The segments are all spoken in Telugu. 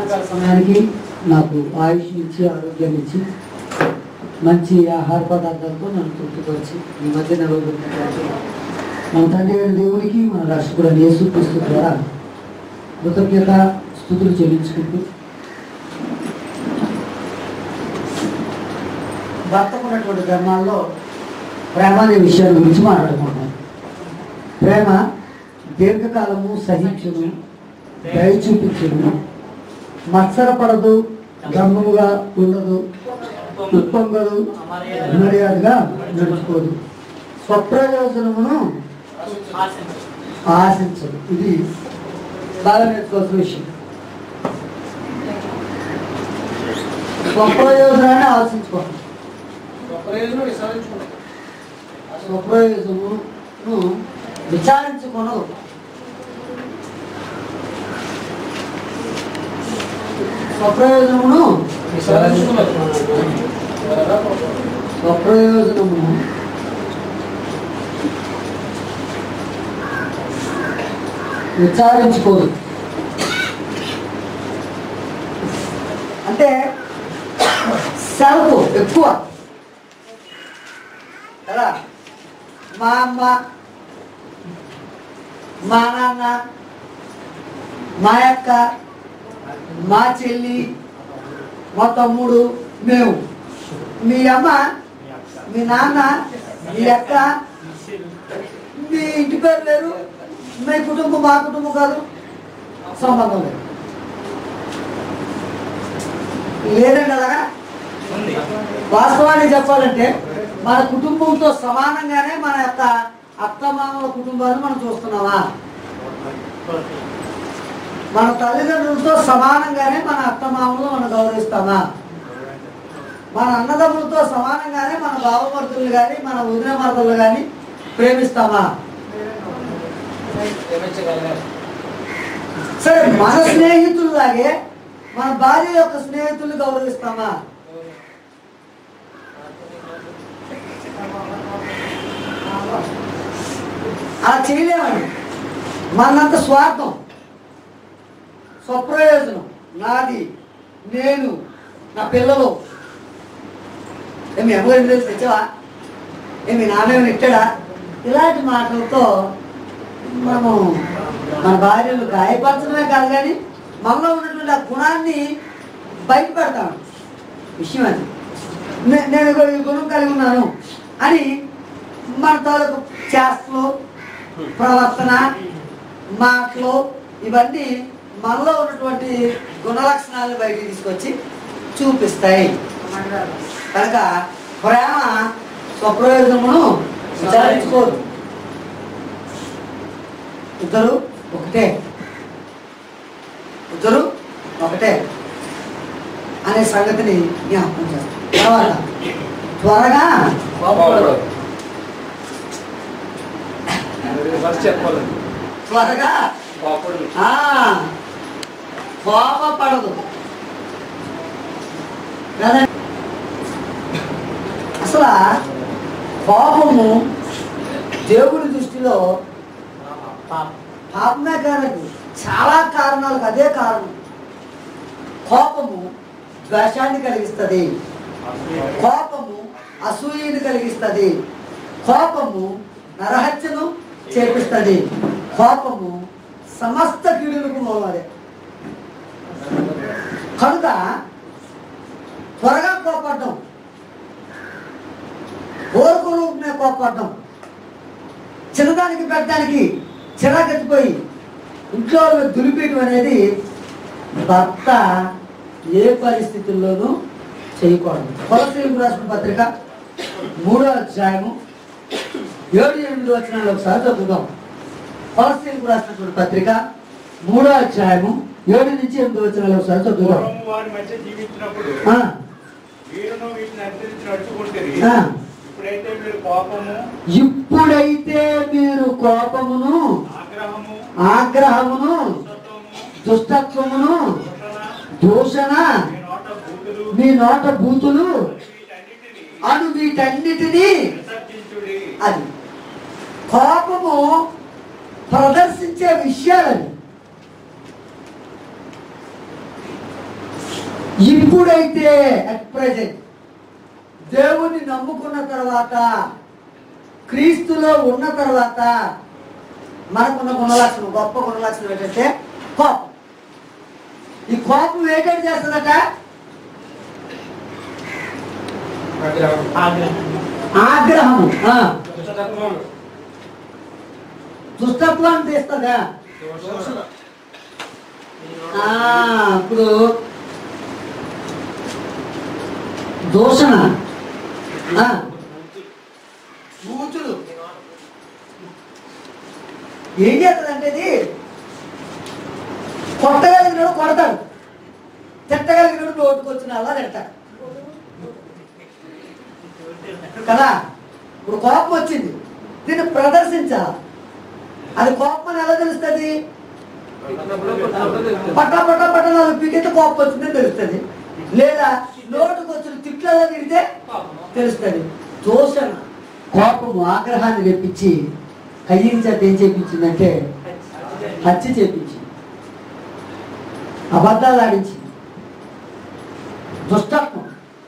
సాయంకాల సమయానికి నాకు ఆయుష్ ఇచ్చి ఆరోగ్యం ఇచ్చి మంచి ఆహార పదార్థాలతో నన్ను తృప్తిపరిచి ఈ మధ్య నిలవబెట్టినటువంటి మన తండ్రి అయిన దేవునికి మన రాష్ట్రకుడు యేసు క్రీస్తు ద్వారా కృతజ్ఞత స్థుతులు చెల్లించుకుంటూ భర్తకున్నటువంటి ధర్మాల్లో ప్రేమ అనే విషయాల గురించి మాట్లాడుకుంటాం ప్రేమ దీర్ఘకాలము సహించును దయ చూపించును మత్సరపడదు గమ్ముగా ఉండదు ఉప్పొంగదు మర్యాదగా నడుచుకోదు స్వప్రయోజనమును ఆశించదు ఇది బాగా నేర్చుకోవాల్సిన విషయం స్వప్రయోజనాన్ని ఆశించుకోవాలి ప్రయోజనం విసారించుకున్నాం స్వప్రయోజనమును విచారించుకొనదు స్వప్రయోజనమును స్వప్రయోజనమును విచారించుకోదు అంటే సెల్ఫ్ ఎక్కువ కదా మా అమ్మ మా నాన్న మా అక్క మా చెల్లి మా తమ్ముడు మేము మీ అమ్మ మీ నాన్న మీ అక్క మీ ఇంటి పేరు లేరు మీ కుటుంబం మా కుటుంబం కాదు సంబంధం లేదు లేదండి అలాగా వాస్తవాన్ని చెప్పాలంటే మన కుటుంబంతో సమానంగానే మన యొక్క అత్తమామల కుటుంబాన్ని మనం చూస్తున్నామా మన తల్లిదండ్రులతో సమానంగానే మన అత్తమామలు మనం గౌరవిస్తామా మన అన్నదమ్ములతో సమానంగానే మన బావమరుతులు కానీ మన వదిన మరదలు కానీ ప్రేమిస్తామా సరే మన స్నేహితుల్లాగే మన భార్య యొక్క స్నేహితుల్ని గౌరవిస్తామా అలా చేయలేమండి మనంత స్వార్థం స్వప్రయోజనం నాది నేను నా పిల్లలు ఏమి ఎవరు తెలిసి తెచ్చావా ఏమి నాన్న ఇట్టాడా ఇలాంటి మాటలతో మనము మన భార్యలు గాయపరచడమే కాదు కానీ మనలో ఉన్నటువంటి ఆ గుణాన్ని బయటపెడతాం విషయం అది నే- నేను ఇగో ఈ గుణం కలిగి ఉన్నాను అని మన తాలూకు చేష్టలు ప్రవర్తన మాటలు ఇవన్నీ మనలో ఉన్నటువంటి గుణలక్షణాలను బయటికి తీసుకొచ్చి చూపిస్తాయి కనుక ప్రేమ స్వప్రయోజనమును విచారించుకోదు ఇద్దరు ఒకటే ఇద్దరు ఒకటే అనే సంగతిని జ్ఞాపకం చేస్తాం తర్వాత త్వరగా చెప్పాలి త్వరగా పాపడు ఆ, కోపపడదు కదండి అసలు కోపము దేవుడి దృష్టిలో పాపమే కాదు చాలా కారణాలకు అదే కారణం కోపము ద్వేషాన్ని కలిగిస్తుంది కోపము అసూయని కలిగిస్తుంది కోపము నరహత్యను చేపిస్తుంది కోపము సమస్త కీడులకు మూలమదే కనుక త్వరగా కోపడడం ఓర్పునే కోపడడం చిన్నదానికి పెట్టడానికి చిరాకెత్తిపోయి ఇంట్లో వాళ్ళని దులిపేయటం అనేది భర్త ఏ పరిస్థితుల్లోనూ చేయకూడదు కొలసీలకు రాసిన పత్రిక మూడో అధ్యాయము ఏడు ఎనిమిది వచ్చినాలు ఒకసారి చదువుదాం కొలసీలకు రాసినటువంటి పత్రిక మూడో అధ్యాయము ఏడు నుంచి ఎనిమిది వచ్చినాలు ఒకసారి చదువుదాం పూర్వము వారి మధ్య జీవించినప్పుడు ఆ, వీరును వీటిని అనుసరించి నడుచుకుంటుంది ఆ. ఇప్పుడైతే మీరు కోపము ఇప్పుడైతే మీరు కోపమును ఆగ్రహము ఆగ్రహమును దుష్టత్వము, దుష్టత్వమును దూషణ, దూషణ మీ నోట బూతులు మీ నోట బూతులు వీటన్నిటిని అను వీటన్నిటినీ విసర్జించుడి అది కోపము ప్రదర్శించే విషయాలని ఇప్పుడైతే అట్ ప్రజెంట్ దేవుణ్ణి నమ్ముకున్న తర్వాత క్రీస్తులో ఉన్న తర్వాత మనకున్న గుణలక్షణం గొప్ప గుణలక్షణం ఏంటంటే కోపం ఈ కోపం ఏంటంటే చేస్తుందట ఆగ్రహం ఆ, దుష్టత్వం, దుష్టత్వాన్ని తీస్తుందా దోషణ. ఆ, ఇప్పుడు దూషణ ఆ, బూతులు ఏం చేస్తుందంటే ఇది కొట్టగలిగినాడు కొడతాడు తిట్టగలిగినాడు నోటుకు వచ్చిన అలా తిడతాడు కదా ఇప్పుడు కోపం వచ్చింది దీన్ని ప్రదర్శించాలి అది కోపం అని ఎలా తెలుస్తుంది పట్టా పట్టా పట్టా నాలుగు పీకెత్తే కోపం వచ్చిందని తెలుస్తుంది లేదా నోటుకు వచ్చిన తిట్లలో తిడితే తెలుస్తుంది దోషణ కోపము ఆగ్రహాన్ని తెప్పించి కయ్యించేత ఏం చేపించిందంటే హత్య చేపించింది అబద్ధాలు ఆడించింది దుష్టత్వం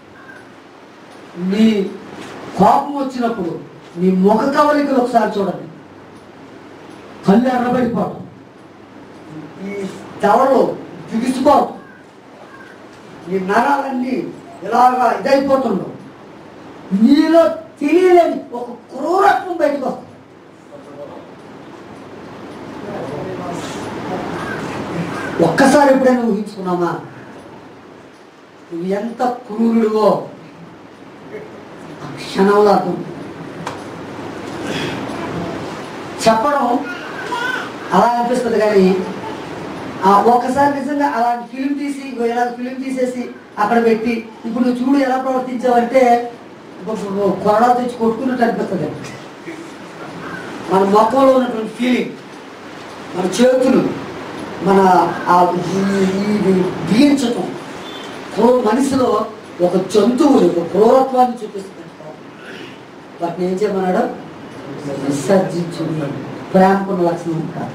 నీ కోపం వచ్చినప్పుడు నీ ముఖ కవలికలు ఒకసారి చూడండి కళ్ళు ఎర్రబడిపోవడం ఈ దవడలు బిగుసుకోవడం నీ నరాలన్నీ ఇలాగా ఇదైపోతుండవు నీలో తెలియలేని ఒక క్రూరత్వం బయటకు వస్తుంది ఒక్కసారి ఎప్పుడైనా ఊహించుకున్నామా నువ్వు ఎంత క్రూరుడివో ఆ క్షణంలో అర్థం చెప్పడం అలా అనిపిస్తుంది కానీ ఆ ఒక్కసారి నిజంగా అలాంటి ఫిలిం తీసి ఇగో ఇలా ఫిలిం తీసేసి అక్కడ పెట్టి ఇప్పుడు నువ్వు చూడు ఎలా ప్రవర్తించావంటే కొరడా తెచ్చి కొట్టుకున్నట్టు అనిపిస్తుంది మన మొక్కలో ఉన్నటువంటి ఫీలింగ్ మన చేతులు మన ఆ ఈ- ఇది బిగించటం క్రూ మనిషిలో ఒక జంతువుని ఒక క్రూరత్వాన్ని చూపిస్తుంది వాటిని ఏం చేయమన్నాడు విసర్జించు ప్రేమకున్న లక్షణం కాదు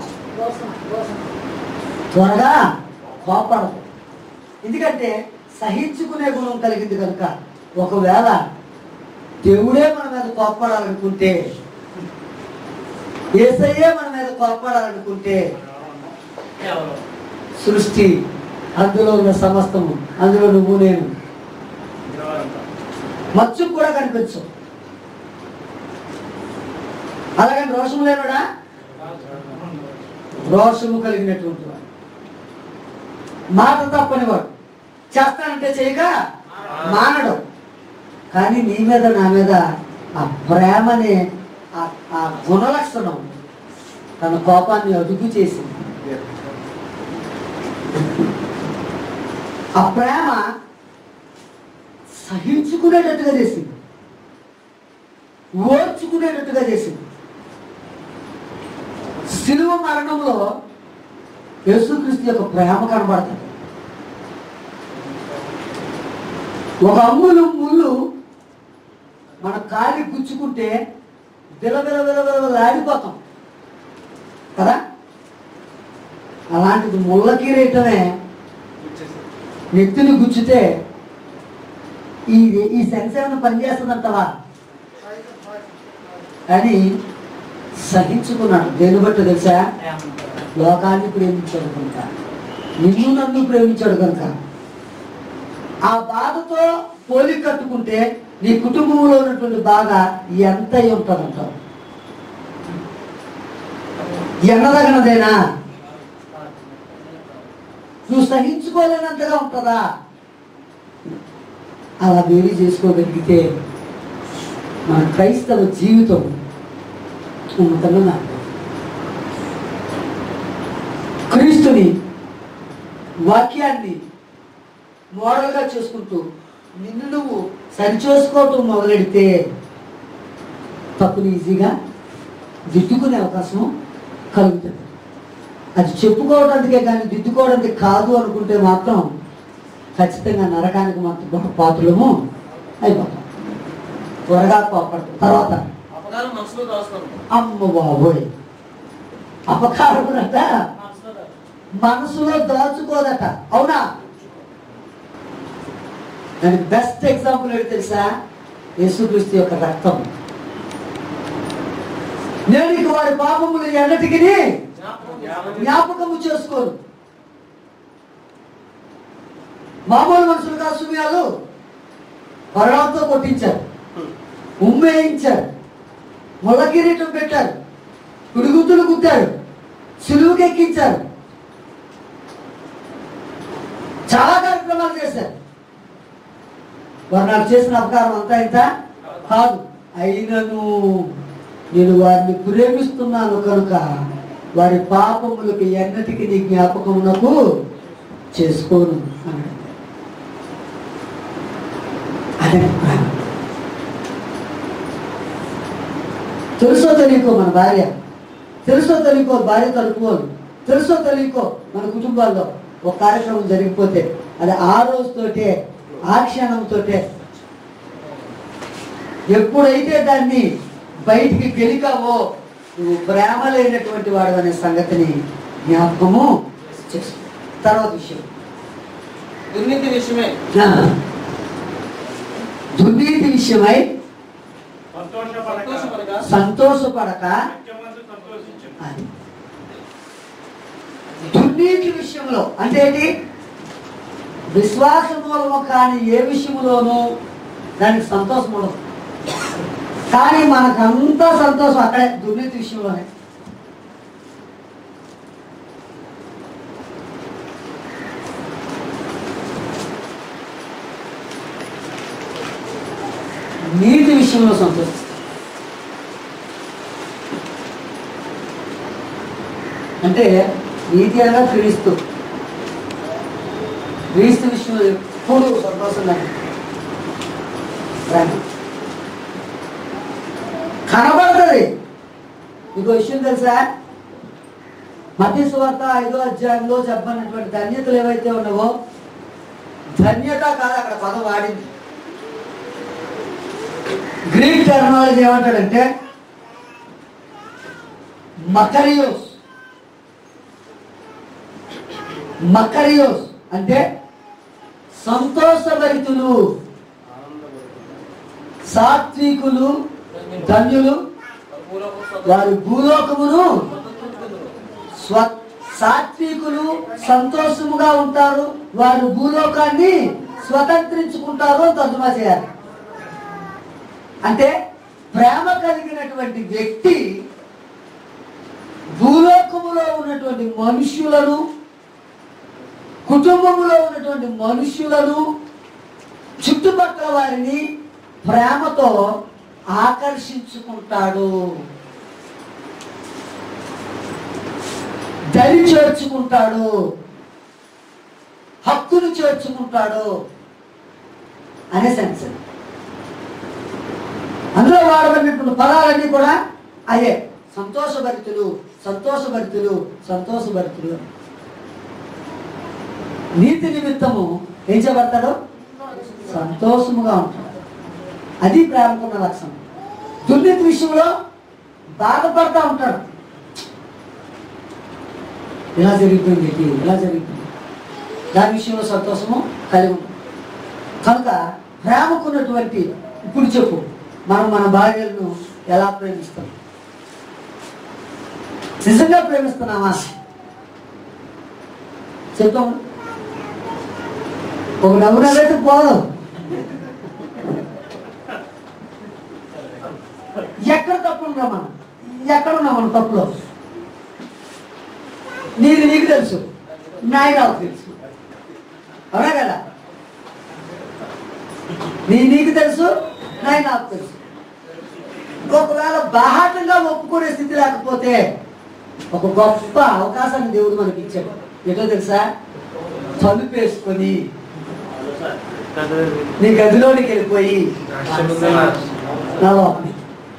త్వరగా కోపడదు ఎందుకంటే సహించుకునే గుణం కలిగింది కనుక ఒకవేళ దేవుడే మన మీద కోప్పడాలనుకుంటే ఏసయ్యే మన మీద కోప్పడాలనుకుంటే సృష్టి అందులో ఉన్న సమస్తము అందులో నువ్వు నేను మచ్చు కూడా కనిపించు అలాగని రోషం లేనుడా రోషము కలిగినటువంటి వాడు మాట తప్పని వాడు చేస్తానంటే చేయగా మానడు కానీ నీ మీద నా మీద ఆ ప్రేమనే ఆ- ఆ గుణలక్షణం తన కోపాన్ని అదుపు చేసింది ఆ ప్రేమ సహించుకునేటట్టుగా చేసింది ఓర్చుకునేటట్టుగా చేసింది శిలువ మరణంలో యేసుక్రీస్తు యొక్క ప్రేమ కనబడుతుంది ఒక అమ్ములు ముళ్ళు మన కాలి గుచ్చుకుంటే బిలబిల బిలబిల ఆడిపోతాం కదా అలాంటిది ముళ్ళ కిరీటమే నెత్తిని గుచ్చితే ఈ ఈ సెన్స్ ఏమైనా పనిచేస్తుందంటవా అని సహించుకున్నాడు దేని బట్టి తెలుసా లోకాన్ని ప్రేమించాడు కనుక నిన్ను నన్ను ప్రేమించాడు కనుక ఆ బాధతో పోలి కట్టుకుంటే నీ కుటుంబంలో ఉన్నటువంటి బాధ ఎంత అయి ఉంటుందంటావు ఎన్నదగినదేనా నువ్వు సహించుకోలేనంతగా ఉంటుందా అలా వేరు చేసుకోగలిగితే మన క్రైస్తవ జీవితం ఉన్నతంగా మారుతుంది. క్రీస్తుని వాక్యాన్ని మోడల్గా చేసుకుంటూ నిన్ను నువ్వు సరిచేసుకోవటం మొదలెడితే తప్పుని ఈజీగా దిద్దుకునే అవకాశం కలుగుతుంది అది చెప్పుకోవడానికే కానీ దిద్దుకోవడానికి కాదు అనుకుంటే మాత్రం ఖచ్చితంగా నరకానికి మాత్రం పాత్రలము అయిపోతాం త్వరగా కోపడతాం తర్వాత అపకారం మనసులో దాచుకోండి అమ్మ బాబోయ్ అపకారం అంట మనసులో దాచుకోదట అవునా దానికి బెస్ట్ ఎగ్జాంపుల్ ఏంటి తెలుసా యేసుక్రీస్తు యొక్క రక్తం నేను ఇక వారి పాపములు ఎన్నటికి జ్ఞాపకము చేసుకోను మామూలు మనుషులు కాదు సుమియాలు పరడంతో కొట్టించారు ఉమ్మేయించారు ముళ్ళ కిరీటం పెట్టారు పిడుగుతులు గుద్దారు సులువుకి ఎక్కించారు చాలా కార్యక్రమాలు చేశారు వారు నాకు చేసిన అపకారం అంతా ఇంత కాదు అయినను నేను వారిని ప్రేమిస్తున్నాను కనుక వారి పాపములకు ఎన్నటికి నీ జ్ఞాపకమునకు చేసుకోను అన్నాడు అదే ప్రేమ. తెలుసో తెలియకో మన భార్య తెలుసో తెలియకో భార్య తలుపుకోను తెలుసో తెలియకో మన కుటుంబాల్లో ఒక కార్యక్రమం జరిగిపోతే అది ఆ రోజుతోటే ఆ క్షణంతోటే ఎప్పుడైతే దాన్ని బయటికి గెలికావో నువ్వు ప్రేమ లేనటువంటి వాడు అనే సంగతిని జ్ఞాపకము చేసుకో తర్వాత విషయం దుర్నీతి విషయమే ఆ. దుర్నీతి విషయమై సంతోషపడక సంతోషపడక సంతోషపడక సత్యమందు సంతోషించు అది దుర్నీతి విషయంలో అంటే ఏంటి విశ్వాస మూలము కాని ఏ విషయంలోనూ దానికి సంతోషం ఉండదు కానీ మనకంతా సంతోషం అక్కడే దుర్నీతి విషయంలోనే నీతి విషయంలో సంతోషం అంటే నీతి అనగా క్రీస్తు క్రీస్తు విషయంలో ఎప్పుడు సంతోషం నాకు ప్రేమ. కనబడుతుంది ఇంకో విషయం తెలుసా మధ్య సువార్త ఐదో అధ్యాయంలో చెప్పనటువంటి ధన్యతలు ఏవైతే ఉన్నావో ధన్యత కాదు అక్కడ పదం వాడింది గ్రీక్ టెర్మినాలజీ ఏమంటాడంటే మకరియోస్ మకరియోస్ అంటే సంతోషభరితులు సాత్వికులు ధన్యులు వారు భూలోకమును స్వ సాత్వికులు సంతోషముగా ఉంటారు వారు భూలోకాన్ని స్వతంత్రించుకుంటారు అని తర్జుమా చేయాలి అంటే ప్రేమ కలిగినటువంటి వ్యక్తి భూలోకములో ఉన్నటువంటి మనుష్యులను కుటుంబములో ఉన్నటువంటి మనుష్యులను చుట్టుపక్కల వారిని ప్రేమతో ఆకర్షించుకుంటాడు దరి చేర్చుకుంటాడు హక్కును చేర్చుకుంటాడు అనే సెన్స్ అందులో వాడబడినటువంటి పదాలన్నీ కూడా అదే సంతోషభరితులు సంతోషభరితులు సంతోషభరితులు నీతి నిమిత్తము ఏం చేయబడతాడు సంతోషముగా ఉంటాడు అది ప్రేమకున్న లక్షణం దుర్నీతి విషయంలో బాధపడతా ఉంటాడు ఇలా జరిగిపోయింది ఇది, ఇలా జరిగిపోయింది దాని విషయంలో సంతోషము కలిగి ఉంటుంది కనుక ప్రేమకున్నటువంటి ఇప్పుడు చెప్పు మనం మన భార్యలను ఎలా ప్రేమిస్తాం నిజంగా ప్రేమిస్తున్నామా చెప్తాం ఒక నవ్వునైతే పోదు ఎక్కడ తప్పు ఉన్నాం మనం ఎక్కడ ఉన్నాం మనం తప్పులో నీది నీకు తెలుసు నాయి నాకు తెలుసు అవునా కదా నీ నీకు తెలుసు నాయి నాకు తెలుసు ఒకవేళ బాహాటంగా ఒప్పుకునే స్థితి లేకపోతే ఒక గొప్ప అవకాశాన్ని దేవుడు మనకి ఇచ్చాడు ఏంటో తెలుసా తలుపేసుకొని నీ గదిలోనికి వెళ్ళిపోయి నా లోపలికి.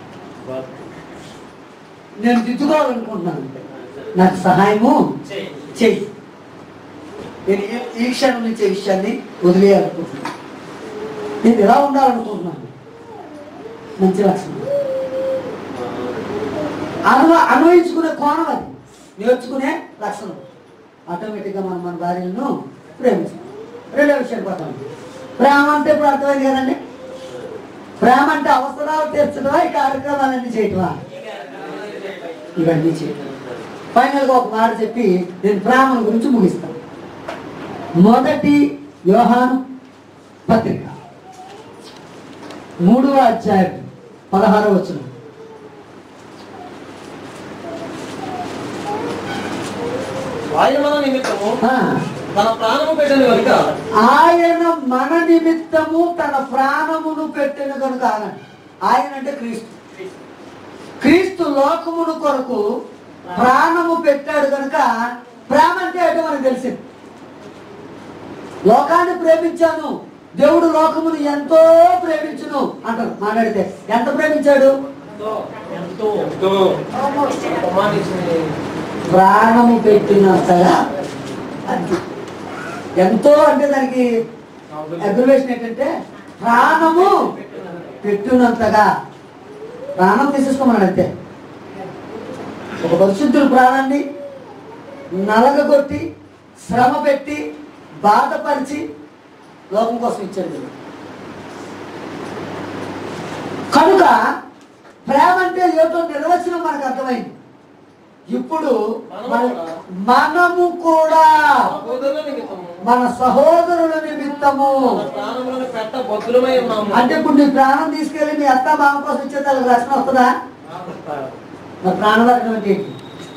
నేను దిద్దుకోవాలనుకుంటున్నాను నాకు సహాయము చెయ్యి నేను ఈ- ఈ క్షణం నుంచి ఈ విషయాన్ని వదిలేయాలనుకుంటున్నాను నేను ఎలా ఉండాలనుకుంటున్నాను మంచి లక్షణం అనువ అన్వయించుకునే కోణం అది నేర్చుకునే లక్షణం ఆటోమేటిక్గా మనం మన భార్యలను ప్రేమిస్తాం రెండో విషయం పోతాం ప్రేమ అంటే ఇప్పుడు అర్థమైంది కదండి ప్రేమ అంటే అవసరాలు తీర్చడమా ఈ కార్యక్రమాలన్నీ చేయటమా ఇవన్నీ చేయటం ఫైనల్గా ఒక మాట చెప్పి నేను ప్రేమ గురించి ముగిస్తాను మొదటి యోహాను పత్రిక మూడవ అధ్యాయం పదహారవ వచనం ఆయన మన నిమిత్తము ఆ, తన ప్రాణము పెట్టిన కనుక ఆయన మన నిమిత్తము తన ప్రాణమును పెట్టిన కనుక ఆగండి. ఆయన అంటే క్రీస్తు క్రీస్తు లోకమును కొరకు ప్రాణము పెట్టాడు కనుక ప్రేమ అంటే ఏంటో మనకు తెలిసింది లోకాన్ని ప్రేమించాను దేవుడు లోకమును ఎంతో ప్రేమించును అంటారు మాట్లాడితే ఎంత ప్రేమించాడు ఎంతో ఎంతో ప్రమాణించింది ప్రాణము పెట్టినంతగా అది ఎంతో అంటే దానికి అగ్రివేషన్ ఏంటంటే ప్రాణము పెట్టినంతగా ప్రాణం తీసేసుకోమన్నాడు అంతే ఒక పరిశుద్ధుడు ప్రాణాన్ని నలగగొట్టి శ్రమ పెట్టి బాధపరిచి లోకం కోసం ఇచ్చాడు దేవుడు. కనుక ప్రేమ అంటే ఏటో నిర్వచనం మనకు అర్థమైంది ఇప్పుడు మన- మనము కూడా సహోదరుల నిమిత్తము మన సహోదరుల నిమిత్తము తన ప్రాణములను పెట్ట బొద్దులమై ఉన్నాము అంటే ఇప్పుడు నీ ప్రాణం తీసుకెళ్ళి మీ అత్త బావ కోసం ఇచ్చే వాళ్ళకి రక్షణ వస్తుందా మరి ప్రాణరక్షణ అంటే ఏంటి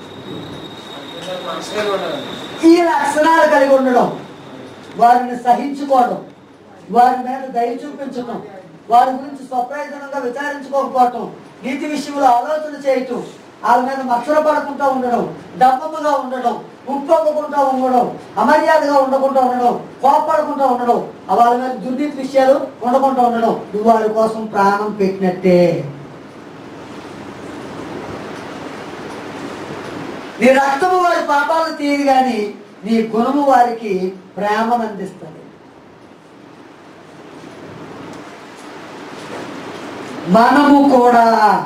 మనసుగా ఉండాలి. ఈ లక్షణాలు కలిగి ఉండడం వారిని సహించుకోవడం వారి మీద దయ చూపించడం వారి గురించి స్వప్రయోజనంగా విచారించుకోకపోవటం నీతి విషయంలో ఆలోచన చేయటం వాళ్ళ మీద మచ్చర పడకుండా ఉండడం డబ్బముగా ఉండడం ఉప్పొక్కకుండా ఉండడం అమర్యాదగా ఉండకుండా ఉండడం కోపడకుండా ఉండడం ఆ వాళ్ళ మీద దుర్నీతి విషయాలు ఉండకుండా ఉండడం నువ్వు వారి కోసం ప్రాణం పెట్టినట్టే నీ రక్తము వారి పాపాలను తీయదు కానీ నీ గుణము వారికి ప్రేమను అందిస్తుంది మనము కూడా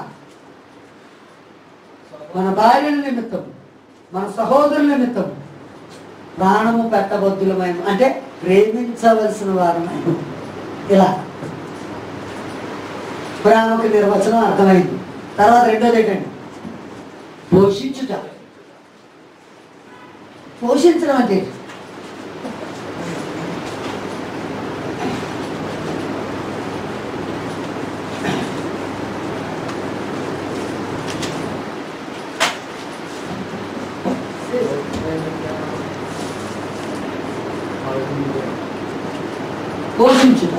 మన భార్యల నిమిత్తం మన సహోదరుల నిమిత్తం ప్రాణము పెట్టబద్దులమైన అంటే ప్రేమించవలసిన వారమై ఇలా ప్రేమకు నిర్వచనం అర్థమైంది తర్వాత రెండోది ఏంటండి పోషించుట పోషించడం అంటే ఏంటి? పోషించుట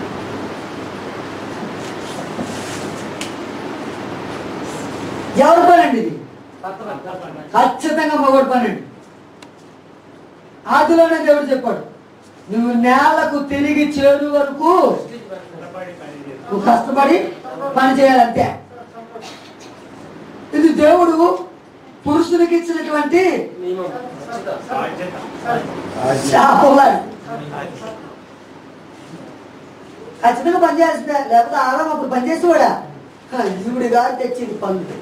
ఎవరి పని అండి ఇది ఖచ్చితంగా మొగడు పని అండి ఆదిలోనే దేవుడు చెప్పాడు నువ్వు నేలకు తిరిగి చేరు వరకు నువ్వు కష్టపడి పని చేయాలంతే ఇది దేవుడు పురుషునికి ఇచ్చినటువంటి నియమం. శాపం లాంటిది. ఖచ్చితంగా పని చేయాల్సిందే లేకపోతే ఆరాం అప్పుడు పని చేసేవాడా హ, ఈవిడ గారు తెచ్చింది పనులు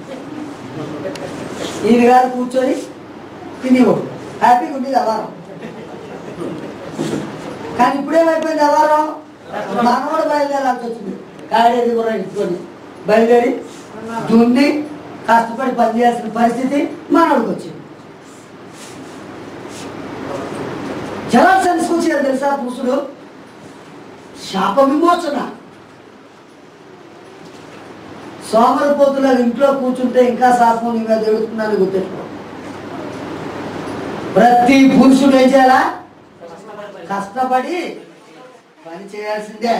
ఈయన గారు కూర్చొని తినేవాడు హ్యాపీగా ఉండేది అవారం కానీ ఇప్పుడేమైపోయింది అవారం మనవాడు బయలుదేరాల్సి వచ్చింది కాడేది కూడా ఇట్టుకొని బయలుదేరి దున్ని కష్టపడి పని చేయాల్సిన పరిస్థితి మనవాడికి వచ్చింది ఎలా సంస్కృతి తెలుసా పురుషుడు శాప విమోచన సోమరపోతుల ఇంట్లో కూర్చుంటే ఇంకా శాపం ఇంకా జరుగుతుందని గుర్తెట్టుకో ప్రతి పురుషుడు ఏం చేయాలా కష్టపడి పని చేయాల్సిందే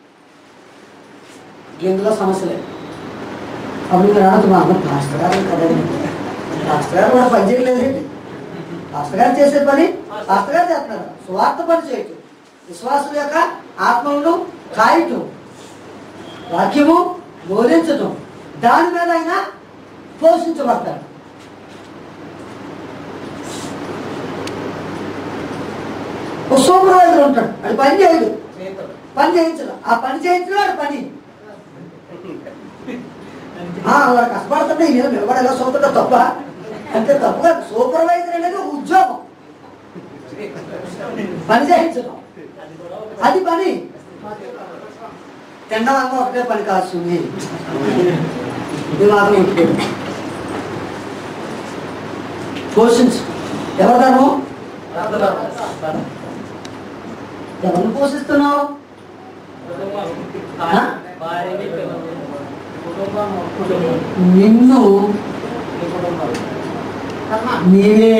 ఇందులో సమస్య లేదు అప్పుడు మీరు అనొచ్చు మా అమ్మ పాస్టర్ గారు కదండి పాస్టర్ గారు కూడా పని చేయలేదండి పాస్టర్ గారు చేసే పని పాస్టర్ గారు చేస్తున్నారు స్వార్థ పని చేయటం విశ్వాసుల యొక్క ఆత్మలను కాయటం వాక్యము బోధించటం దాని మీద ఆయన పోషించబడతాడు ఒక సూపర్వైజర్ ఉంటాడు అది పని చేయడు స్నేహితుడు. పని చేయించడం ఆ పని చేయించడం వాడి పని ఆ, వాడు కష్టపడుతుంటే ఈయన నిలబడి ఎలా చూస్తుంటే తప్ప అంటే తప్ప కాదు సూపర్వైజర్ అనేది ఒక ఉద్యోగం పని చేయించడం అది పని తినడం ఒకటే పని కాదు సుమి ఇది మాత్రం గుర్తుపెట్టు. పోషించు ఎవరి ధర్మం ఎవరిని పోషిస్తున్నావు ఆ? నిన్ను నీవే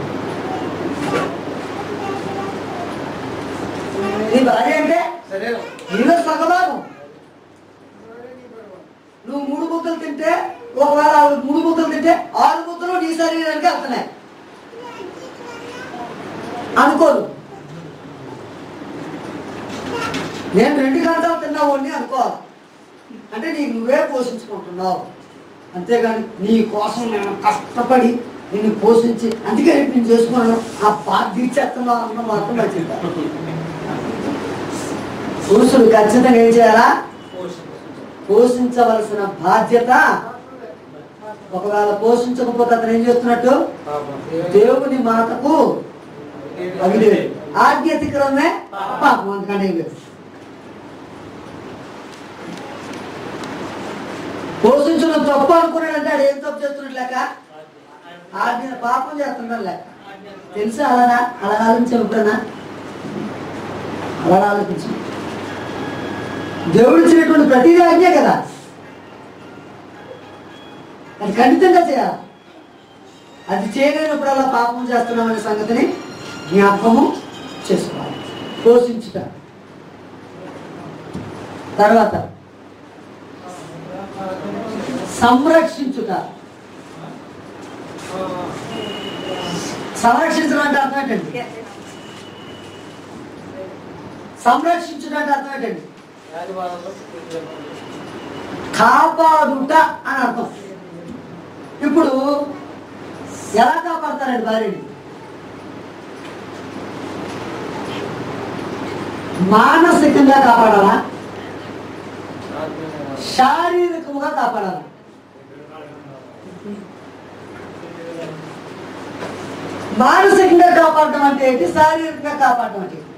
నీ భార్య అంటే సరే నీలో సగభాగం నువ్వు మూడు ముద్దలు తింటే ఒకవేళ ఆవిడ మూడు ముద్దలు తింటే ఆరు ముద్దలు నీ శరీరానికి వెళ్తున్నాయి అనుకోదు నేను రెండు గంటలు తిన్నావాడిని అనుకోవాలి అంటే నీకు నువ్వే పోషించుకుంటున్నావు అంతేగాని నీ కోసం నేను కష్టపడి నిన్ను పోషించి అందుకే రేపు నేను చేసుకున్నాను ఆ బాధ తీర్చేస్తున్నావు అన్న మాత్రం వచ్చిందా పురుషుడు ఖచ్చితంగా ఏం చేయాలా పోషించవలసిన బాధ్యత ఒకవేళ పోషించకపోతే అతను ఏం చేస్తున్నట్టు దేవుని మాటకు అవిలేదు ఆజ్ఞ అతిక్రమే పాపం అందుకంటే ఏం లేదు పోషించడం తప్పు అనుకున్నాడంటే ఆడు ఏం తప్పు చేస్తున్నట్టు లెక్క ఆజ్ఞ పాపం చేస్తున్నాడు లెక్క తెలుసా అలానా అలా ఆలోచించావు ఎప్పుడన్నా అలా ఆలోచించు దేవుడు ఇచ్చినటువంటి ప్రతిదీ ఆజ్ఞే కదా అది ఖండితంగా చేయాలి అది చేయలేనప్పుడల్లా పాపం చేస్తున్నామనే సంగతిని జ్ఞాపకము చేసుకోవాలి పోషించుట తర్వాత సంరక్షించుట సంరక్షించడం అంటే అర్థం ఏంటండి సంరక్షించుట అంటే అర్థం ఏంటండి కాపాడుట అని అర్థం ఇప్పుడు ఎలా కాపాడతారండి భార్యని మానసికంగా కాపాడాలా శారీరకంగా కాపాడాలా మానసికంగా కాపాడడం అంటే ఏంటి శారీరకంగా కాపాడడం అంటే ఏంటి?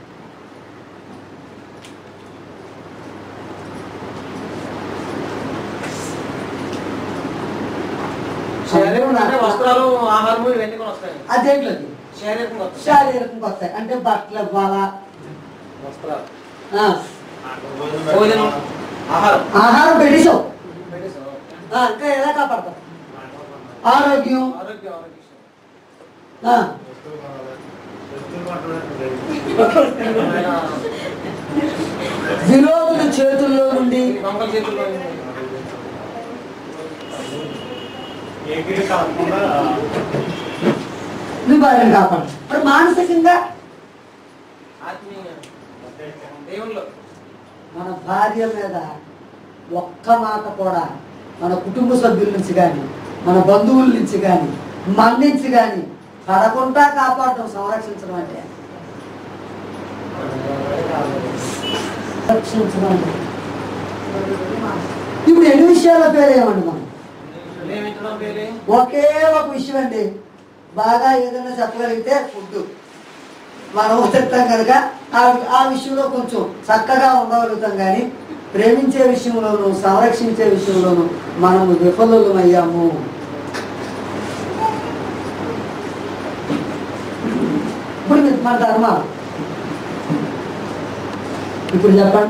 శారీరకంగా అంటే వస్త్రాలు ఆహారము ఇవన్నీ కూడా వస్తాయి అదేంటది శారీరకంగా వస్తాయి శారీరకంగా వస్తాయి అంటే బట్టలు ఇవ్వాలా వస్త్రాలు ఆ, భోజనం ఆహారం ఆహారం పెట్టేసావు పెట్టేసాం. ఆ, ఇంకా ఎలా కాపాడతావు ఆరోగ్యం ఆరోగ్యం ఆరోగ్యం ఆ, విరోధుల చేతుల్లో నుండి దొంగల చేతుల్లో ఎగిరి కాకుండా నువ్వు భార్యను కాపాడు మరి మానసికంగా ఆత్మీయ దేవుళ్ళు మన భార్య మీద ఒక్క మాట కూడా మన కుటుంబ సభ్యుల నుంచి కానీ మన బంధువుల నుంచి కానీ మన నుంచి కానీ పడకుండా కాపాడటం సంరక్షించడం అంటే సంరక్షించడం అంటే. ఇప్పుడు ఎన్ని విషయాల పేరేమండి మనం ప్రేమించడం పేరే ఒకే ఒక విషయం అండి బాగా ఏదైనా చెప్పగలిగితే ఫుడ్ మనం తింటాం కనుక ఆ ఆ విషయంలో కొంచెం చక్కగా ఉండగలుగుతాం కానీ ప్రేమించే విషయంలోనూ సంరక్షించే విషయంలోనూ మనము విఫలులమయ్యాము ఇప్పుడు మీరు మన ధర్మాలు ఇప్పుడు చెప్పండి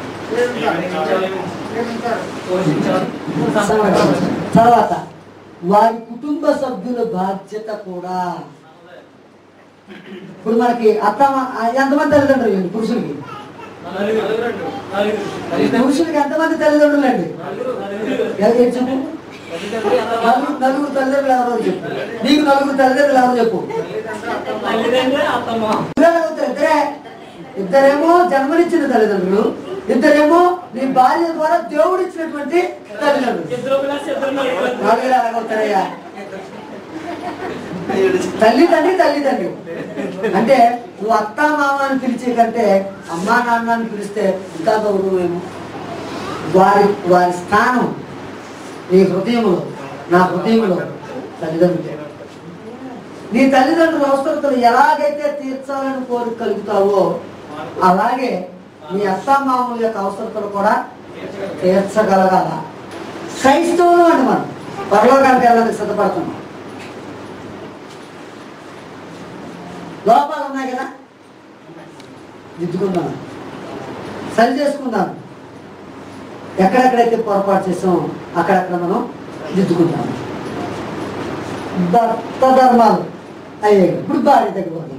సంరక్షించాలి. తర్వాత వారి కుటుంబ సభ్యుల బాధ్యత కూడా ఇప్పుడు మనకి అత్త ఎంతమంది తల్లిదండ్రులు అండి పురుషులకి పురుషులకి ఎంతమంది తల్లిదండ్రులు అండి ఎవరు చెప్పు నలుగురు నలుగురు తల్లిదండ్రులు ఎవరో చెప్పు నీకు నలుగురు తల్లిదండ్రులు ఎవరో చెప్పు పిల్లలు అవుతారు ఇద్దరే ఇద్దరేమో జన్మనిచ్చిన తల్లిదండ్రులు ఇద్దరేమో నీ భార్య ద్వారా దేవుడు ఇచ్చినటువంటి తల్లిదండ్రులు నలుగురు ఎలాగవుతారయ్యా తల్లి తండ్రి తల్లి తండ్రి అంటే నువ్వు అత్త మామ అని పిలిచే కంటే అమ్మా నాన్న అని పిలిస్తే ఇంకా గౌరవమేమో వారి వారి స్థానం నీ హృదయంలో నా హృదయంలో తల్లిదండ్రులే నీ తల్లిదండ్రుల అవసరతలు ఎలాగైతే తీర్చాలని కోరిక కలుగుతావో అలాగే మీ అత్తామామల యొక్క అవసరతలు కూడా తీర్చగలగాల క్రైస్తవులు అండి మనం పరలోకానికి వెళ్ళడానికి సిద్ధపడుతున్నాం లోపాలు ఉన్నాయి కదా దిద్దుకుందాం సరి చేసుకుందాం ఎక్కడెక్కడైతే పొరపాటు చేసామో అక్కడక్కడ మనం దిద్దుకుంటాం భర్త ధర్మాలు అయ్యాయి ఇప్పుడు భార్య దగ్గర పోతాం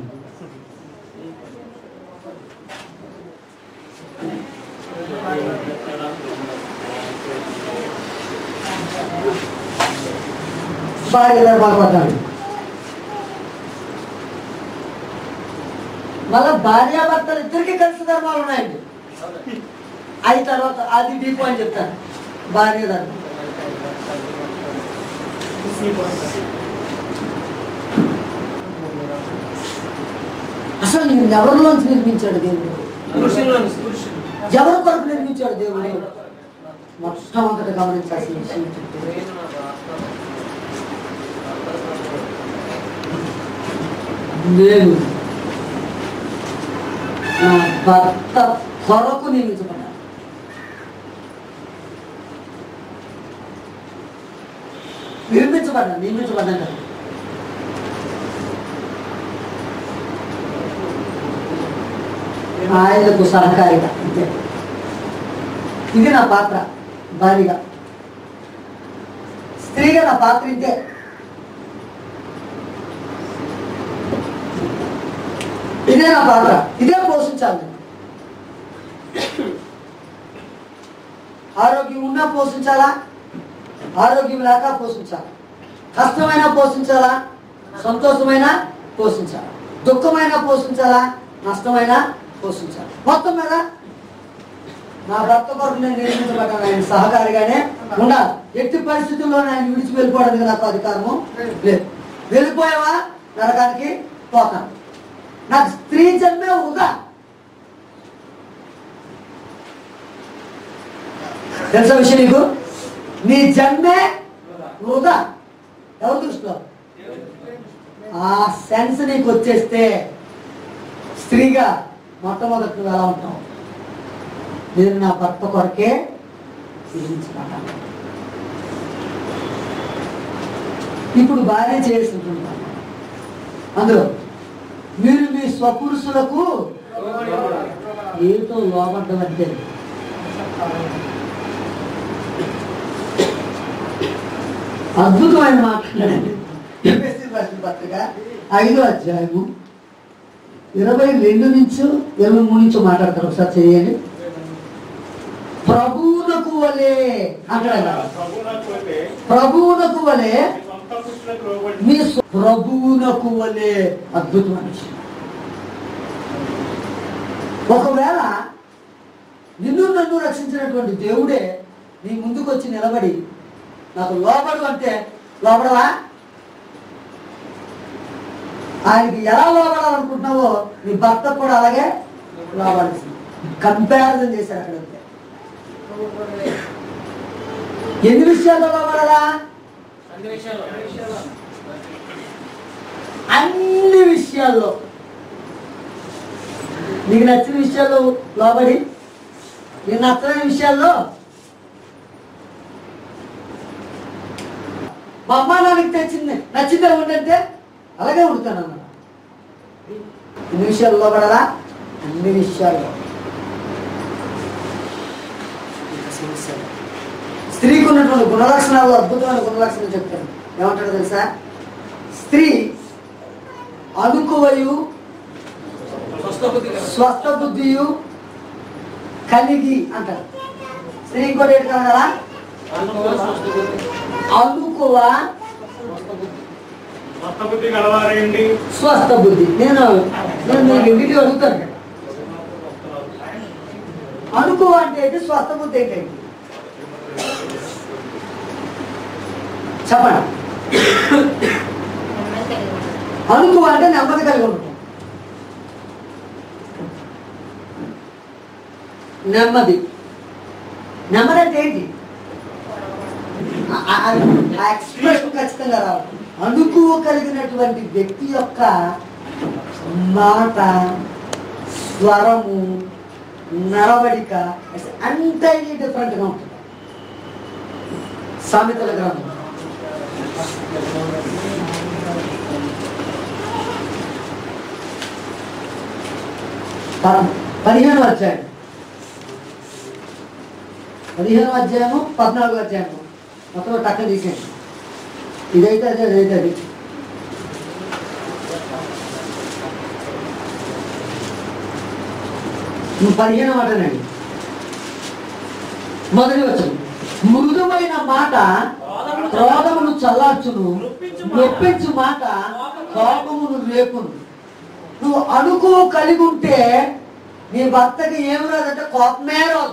భార్య ధర్మాలు పడ్డాడు మళ్ళా భార్యాభర్తలు ఇద్దరికి కలిసి ధర్మాలు ఉన్నాయండి అయిన తర్వాత అది డీప్ అని చెప్తాను భార్య ధర్మం అసలు నేను ఎవరిలోంచి నిర్మించాడు దేవుడు పురుషుల్లో పురుషులు ఎవరి కొరకు నిర్మించాడు దేవుడు మొట్టమొదటి గమనించాల్సిన విషయం చెప్తే నేను నా భర్త కొరకు నియమించబడ్డా నిర్మించబడ్డా నియమించబడ్డా కదా. ఆయనకు సహకారిగా అంతే ఇది నా పాత్ర భారీగా స్త్రీగా నా పాత్ర ఇంతే ఇదే నా పాత్ర ఇదే పోషించాలి నేను. ఆరోగ్యం ఉన్నా పోషించాలా ఆరోగ్యం లేక పోషించాలి కష్టమైన పోషించాలా సంతోషమైన పోషించాలా దుఃఖమైన పోషించాలా నష్టమైన పోషించాలి మొత్తం మీద నా భర్త కొరకు నేను నిర్మించబడ్డాను ఆయన సహకారిగానే ఉండాలి ఎట్టి పరిస్థితుల్లో ఆయన విడిచి వెళ్ళిపోవడానికి నాకు అధికారము లేదు వెళ్ళిపోయావా నరకానికి పోతాను నాకు స్త్రీ జన్మే వృధా తెలుసా విషయం నీకు నీ జన్మే వృధా ఎవరు దృష్టిలో ఆ సెన్స్ నీకు వచ్చేస్తే స్త్రీగా మొట్టమొదటి నువ్వు ఎలా ఉంటావు నేను నా భర్త కొరకే జీవించబడ్డాను ఇప్పుడు భార్య చేసుకుంటున్నాను అందులో మీరు మీ స్వపురుషులకు ఏదో లోబడ్డమంటే అద్భుతమైన మాట్లాడండి ఎఫ్ఎస్సి రాసిన పత్రిక ఐదో అధ్యాయము ఇరవై రెండు నుంచి ఇరవై మూడు నుంచి మాట్లాడతారు ఒకసారి చేయండి ప్రభువునకు వలే అక్కడ ప్రభువునకు వలె ప్రభువునకు వలే మీ సొంత పురుషులకు లోబడి మీ స్వ- ప్రభువునకు వలే అద్భుతమైన విషయం ఒకవేళ నిన్ను నన్ను రక్షించినటువంటి దేవుడే నీ ముందుకు వచ్చి నిలబడి నాకు లోబడు అంటే లోబడవా ఆయనకి ఎలా లోబడాలనుకుంటున్నావో నీ భర్త కూడా అలాగే లోబడాల్సింది కంపారిజన్ చేశారు అక్కడ అంతే. ఎన్ని విషయాల్లో లోబడాలా అన్ని విషయాల్లో అన్ని విషయాల్లో నీకు నచ్చిన విషయాల్లో లోబడి నీకు నచ్చని విషయాల్లో మా అమ్మ నాన్నకి తెచ్చింది నచ్చిందే ఉండంటే అలాగే ఉంటాను అన్న ఎన్ని విషయాల్లో లోబడాలా అన్ని విషయాల్లో ఇంకా సమస్యలు. స్త్రీకి ఉన్నటువంటి గుణలక్షణాలు అద్భుతమైన గుణలక్షణాలు చెప్తాను ఏమంటాడో తెలుసా స్త్రీ అనుకువయు స్వస్థ బుద్ధి కలదు. స్వస్థ బుద్ధియు కలిగి అంటారు స్త్రీ ఇంకోటి ఏంటి కదా అనుకువ స్వస్థ బుద్ధి అనుకువ స్వస్థ బుద్ధి మొత్త బుద్ధి గలవారేంటి స్వస్థ బుద్ధి నేను నేను మీకు వీడియో అడుగుతాను అనుకువ అంటే ఏంటి స్వస్థ బుద్ధి ఏంటి చెప్పండి అనుకువ అంటే నెమ్మది కలిగి ఉండటం నెమ్మది నెమ్మది అంటే ఏంటి ఆ- ఆ- ఆ ఎక్స్ప్రెషన్ ఖచ్చితంగా రావాలి అనుకువ కలిగినటువంటి వ్యక్తి యొక్క మాట స్వరము నడవడిక అంతైలీ డిఫరెంట్గా ఉంటుంది సామెతల గ్రంథం పద- పదిహేను అధ్యాయం పదిహేను అధ్యాయము పద్నాలుగు అధ్యాయము మొత్తం టక్క తీసేయండి ఇదైతే అదే అదైతే అది నువ్వు పదిహేను మాటనండి మొదటి వచ్చి మృదువైన మాట క్రోధమును చల్లార్చును నొప్పించు మాట కోపమును రేపును నువ్వు అణుకు కలిగి ఉంటే నీ భర్తకి ఏమి రాదంటే కోపమే రాదు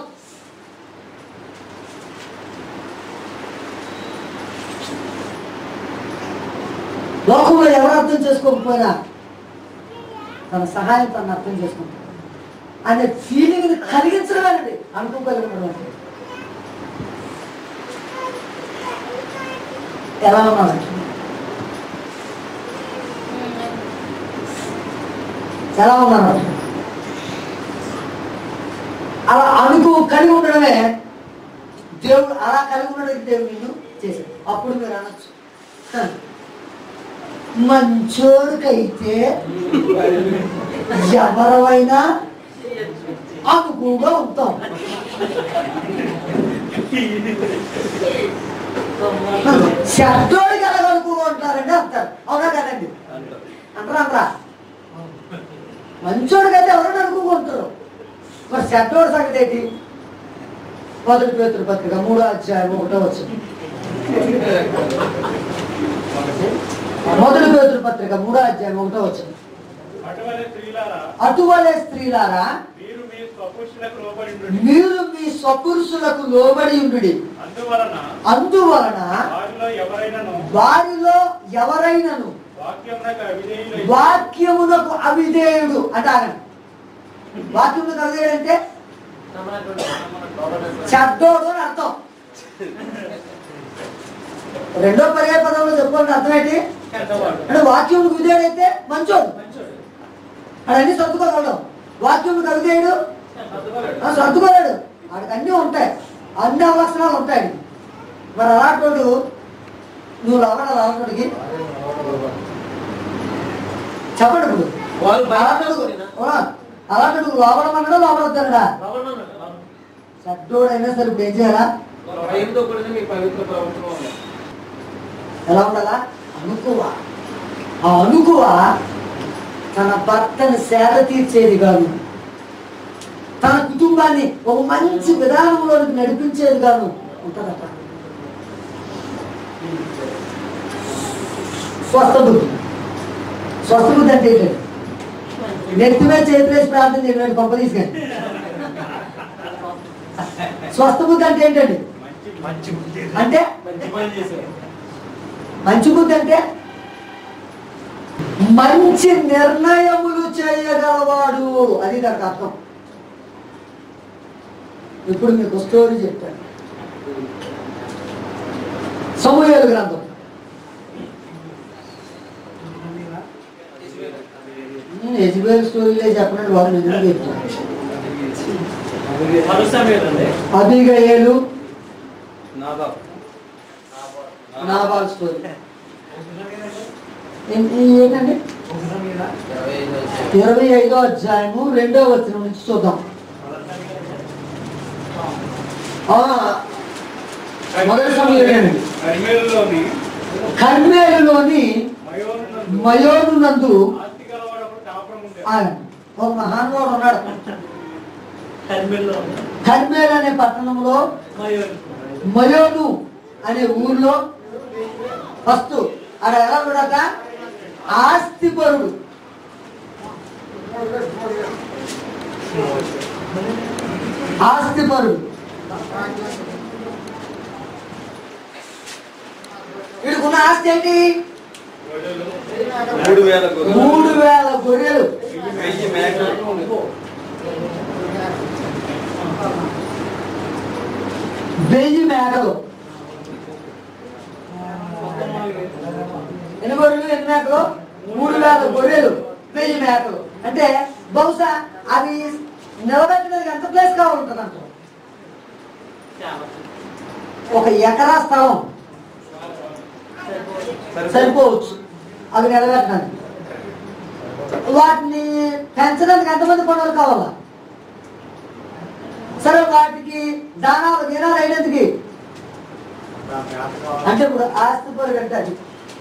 లోకంలో ఎవరు అర్థం చేసుకోకపోయినా తన సహాయం తను అర్థం చేసుకుంటాడు అనే ఫీలింగ్ని కలిగించడమేనండి అనుకో కలిగి ఉండడం అంటే. ఎలా ఉన్నాడు ఎలా ఉన్నారు అలా అనుకు కలిగి ఉండడమే దేవుడు అలా కలిగి ఉండడానికి దేవుడు నిన్ను చేశాడు అప్పుడు మీరు అనొచ్చు "హ, మంచోడికైతే ఎవరైనా అనుకుగా ఉంటాం శబ్దోడికి ఎలా అనుకుగా ఉంటారండి అంటారు అవునా కదండి అంటారా అంటారా మంచోడికైతే ఎవరైనా అనుకుగా ఉంటారు మరి శబ్దోడి సంగతి ఏంటి మొదటి పేతురు పత్రిక మూడో అధ్యాయం ఒకటో వచ్చింది మొదటి పేతురు పత్రిక మూడో అధ్యాయం ఒకటో వచ్చింది అటువంటి స్త్రీలారా అటువలే స్త్రీలారా మీరు మీ స్వపురుషులకు లోబడి ఉండుడి. మీరు మీ స్వపురుషులకు లోబడి ఉండు అందువలన అందువలన వారిలో ఎవరైనాను వారిలో ఎవరైనను వాక్యమునకు అవిధేయులై వాక్యమునకు అవిధేయుడు అంటే ఆగండి వాక్యమునకు అవిధేయుడు అంటే చెడ్డోడు అని అర్థం రెండో పర్యాయ పదంలో చెప్పుకోండి అర్థం ఏంటి అంటే వాక్యమునకు విధేయుడైతే మంచోడు అది అన్ని సర్దుకోగలడు వాక్యమునకు అవిధేయుడు ఆ, సర్దుకోలేడు వాడికి అన్నీ ఉంటాయి అన్ని అవలక్షణాలు ఉంటాయి మరి అలాంటి నువ్వు లవణ అలాంటికి చెప్పండి ఇప్పుడు వాళ్ళు అలాంటి అలాంటి లోపల అన్నాడా లోపల వద్దన్నాడా చెడ్డోడైనా సరే ఇప్పుడు ఏం చేయాలా భయంతో కూడిన మీ పవిత్ర ప్రవర్తన ఉండాలి. ఎలా ఉండాలా అనుకువ ఆ అనుకువ తన భర్తను సేద తీర్చేది కాదు తన కుటుంబాన్ని ఒక మంచి విధానంలోనికి నడిపించేది కాదు ఉంటుందట స్వస్థ బుద్ధి స్వస్థ బుద్ధి అంటే ఏంటండి నెత్తి మీద చేతులేసి ప్రార్థన చేయడం పంప తీసుకెళ్ళి స్వస్థ బుద్ధి అంటే ఏంటండి మంచి బుద్ధి అంటే మంచి పని చేశారు మంచి బుద్ధి అంటే మంచి నిర్ణయములు చేయగలవాడు అది దానికి అర్థం ఇప్పుడు మీకు స్టోరీ చెప్తాను సమూహేలు గ్రంథం ఎజ్బేల్ స్టోరీలే చెప్పండి వాళ్ళు నిజంగా చెప్తాను మరుసమేదండి అబిగయేలు నాదాబ్ నాబాల్ స్టోరీ ఏం- ఏంటండి ఇరవై ఐదో అధ్యాయము రెండో వచనం నుంచి చూద్దాం ఆ, మొదటి సమయంలోనండి కర్మేలులోని కర్మేలులోని మయోనునందు మయోనునందు ఆస్తి గలవాడొకడు కాపురం ఉండేది. ఆయన ఒక మహానుభావుడు ఉన్నాడు కర్మిల్లో కర్మేల్ అనే పట్టణంలో మయూర్ మయోను అనే ఊర్లో ఫస్ట్ ఆడ ఎలా ఉన్నాడట ఆస్తిపరుడు ఆస్తిపరుడు వీడికున్న ఆస్తి ఏంటి మూడు వేల మూడు వేల గొర్రెలు వెయ్యి మేకలు వెయ్యి మేకలు ఎన్ని గొర్రెలు ఎన్ని మేకలు మూడు వేల గొర్రెలు వెయ్యి మేకలు అంటే బహుశా అవి నిలబెట్టడానికి ఎంత ప్లేస్ కావాలంటుంది అంటారు చాలా. ఒక ఎకరా స్థలం సరిపోవచ్చు అవి నిలబెట్టడానికి వాటిని పెంచడానికి ఎంతమంది పనులు కావాలా సరే వాటికి దానాలు దినాలు అయినందుకు అంటే ఇప్పుడు ఆస్తి పరుగు అంటే అది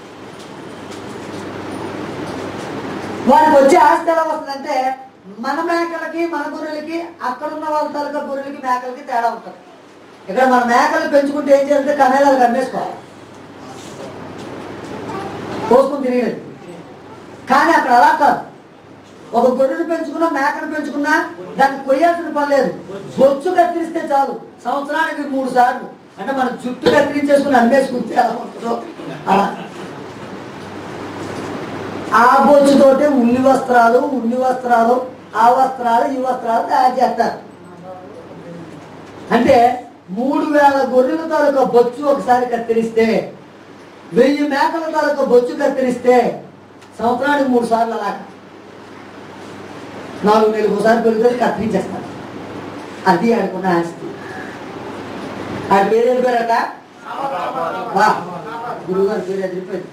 వారికి వచ్చే ఆస్తి ఎలా వస్తుందంటే మన మేకలకి మన గొర్రెలకి అక్కడ ఉన్న వాళ్ళ తాలూకా గొర్రెలకి మేకలకి తేడా ఉంటుంది ఇక్కడ మన మేకలు పెంచుకుంటే ఏం చేయాలంటే కమేలాలు కమ్మేసుకోవాలి కోసుకుని తిరిగేది కానీ అక్కడ అలా కాదు ఒక గొర్రెను పెంచుకున్నా మేకను పెంచుకున్నా దాన్ని కొయ్యాల్సిన పని లేదు బొచ్చు కత్తిరిస్తే చాలు సంవత్సరానికి మూడు సార్లు అంటే మన జుట్టు కత్తిరించేసుకుని అమ్మేసుకుంటే ఎలా ఉంటుందో అలా ఆ బొచ్చుతోటే ఉల్లి వస్త్రాలు ఉల్లి వస్త్రాలు ఆ వస్త్రాలు ఈ వస్త్రాలు తయారు చేస్తారు అంటే మూడు వేల గొర్రెల తాలూకా బొచ్చు ఒకసారి కత్తిరిస్తే వెయ్యి మేకల తాలూకా బొచ్చు కత్తిరిస్తే సంవత్సరానికి మూడు సార్లు అలాగా నాలుగు నెలలకు ఒకసారి పెరుగుతుంది కత్తిరించేస్తారు అది ఆడుకున్న ఆస్తి ఆడి పేరు ఏం పేరట వా గురువు గారి పేరు ఎదిరిపోయింది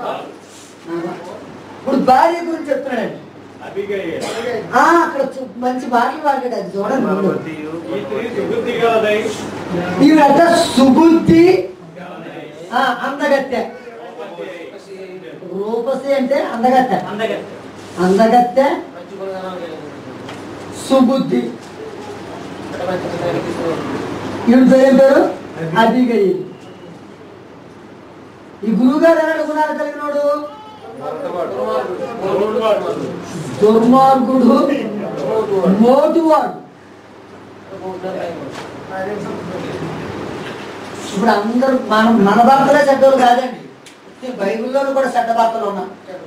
ఇప్పుడు భార్య గురించి చెప్తున్నాడండి అబిగయీల్. ఆ, అక్కడ చూ- మంచి మాటలు వాడాడు అది చూడండి ముందు. ఈ స్త్రీ సుబుద్ధి గలదై ఈవిడట సుబుద్ధి ఆ, అందగత్తె రూపసి అంటే అందగత్తె అందగత్తె. అందగత్తె మంచి గుణగణాలు కలిగినది. సుబుద్ధి అంటే మంచి గుణాలు తీసుకునేది. ఈవిడ పేరు ఏం పేరు అదిగయి ఈ గురువు గారు ఎలాంటి గుణాలు కలిగినోడు దుర్మార్గుడు మోటువాడు ఇప్పుడు అందరూ మనం మన భర్తలే చెడ్డోళ్ళు కాదండి ఈ బైబిల్లోనూ కూడా చెడ్డ భర్తలు ఉన్నా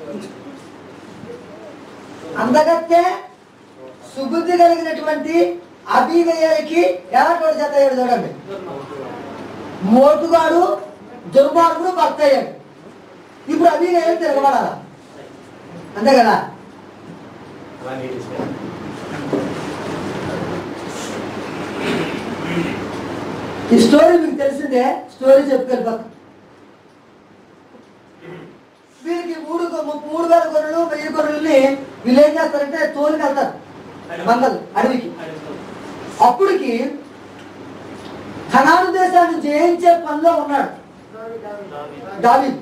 అందగత్తే సుబుద్ధి కలిగినటువంటి అభిగయకి ఎలాంటి జత అయ్యాడు చూడండి మోటుగాడు దుర్మార్గుడు భర్త అయ్యాడు ఇప్పుడు అభిగయ తిరగబడాలా అంతే కదా ఈ స్టోరీ మీకు తెలిసిందే స్టోరీ చెప్పుకెళ్ళిపోతాం వీరికి మూడు గొ- మూడు వేల గొర్రెలు వెయ్యి గొర్రెల్ని వీళ్ళు ఏం చేస్తారంటే తోలుకి వెళ్తారు మంగళ అడవికి అప్పటికి ఖనాను దేశాన్ని జయించే పనిలో ఉన్నాడు దావీదు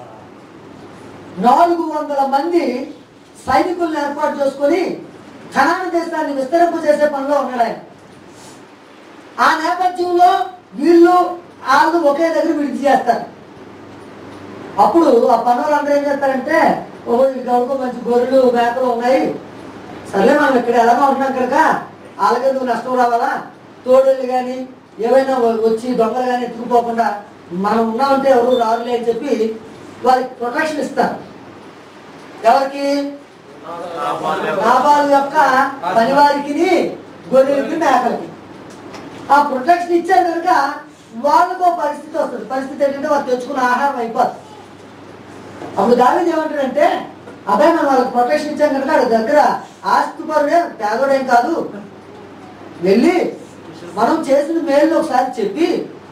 నాలుగు వందల మంది సైనికులను ఏర్పాటు చేసుకొని ఖనాను దేశాన్ని విస్తరింపు చేసే పనిలో ఉన్నాడు ఆయన ఆ నేపథ్యంలో వీళ్ళు వాళ్ళు ఒకే దగ్గర విడిచి చేస్తారు అప్పుడు ఆ పనులు అందరూ ఏం చేస్తారంటే ఓహో ఈ గౌరవ మంచి గొర్రెలు మేకలు ఉన్నాయి సర్లే మనం ఇక్కడ ఎలాగో ఉంటున్నాం కనుక వాళ్ళకెందుకు నష్టం రావాలా తోడేళ్ళు కానీ ఏవైనా వ- వచ్చి దొంగలు కానీ ఎత్తుకుపోకుండా మనం ఉన్నామంటే ఎవరు రారులే అని చెప్పి వాళ్ళకి ప్రొటెక్షన్ ఇస్తారు ఎవరికి లాభాల యొక్క పనివారికి గొర్రెలకి మేకలకి ఆ ప్రొటెక్షన్ ఇచ్చారు కనుక వాళ్ళకు ఒక పరిస్థితి వస్తుంది పరిస్థితి ఏంటంటే వాళ్ళు తెచ్చుకున్న ఆహారం అయిపోతుంది అప్పుడు దావేది ఏమంటాడంటే అబ్బాయి మనం వాళ్ళకి ప్రొటెక్షన్ ఇచ్చాం కనుక వాళ్ళ దగ్గర ఆస్తి పరుడే పేదోడేం కాదు వెళ్ళి మనం చేసిన మేలు ఒకసారి చెప్పి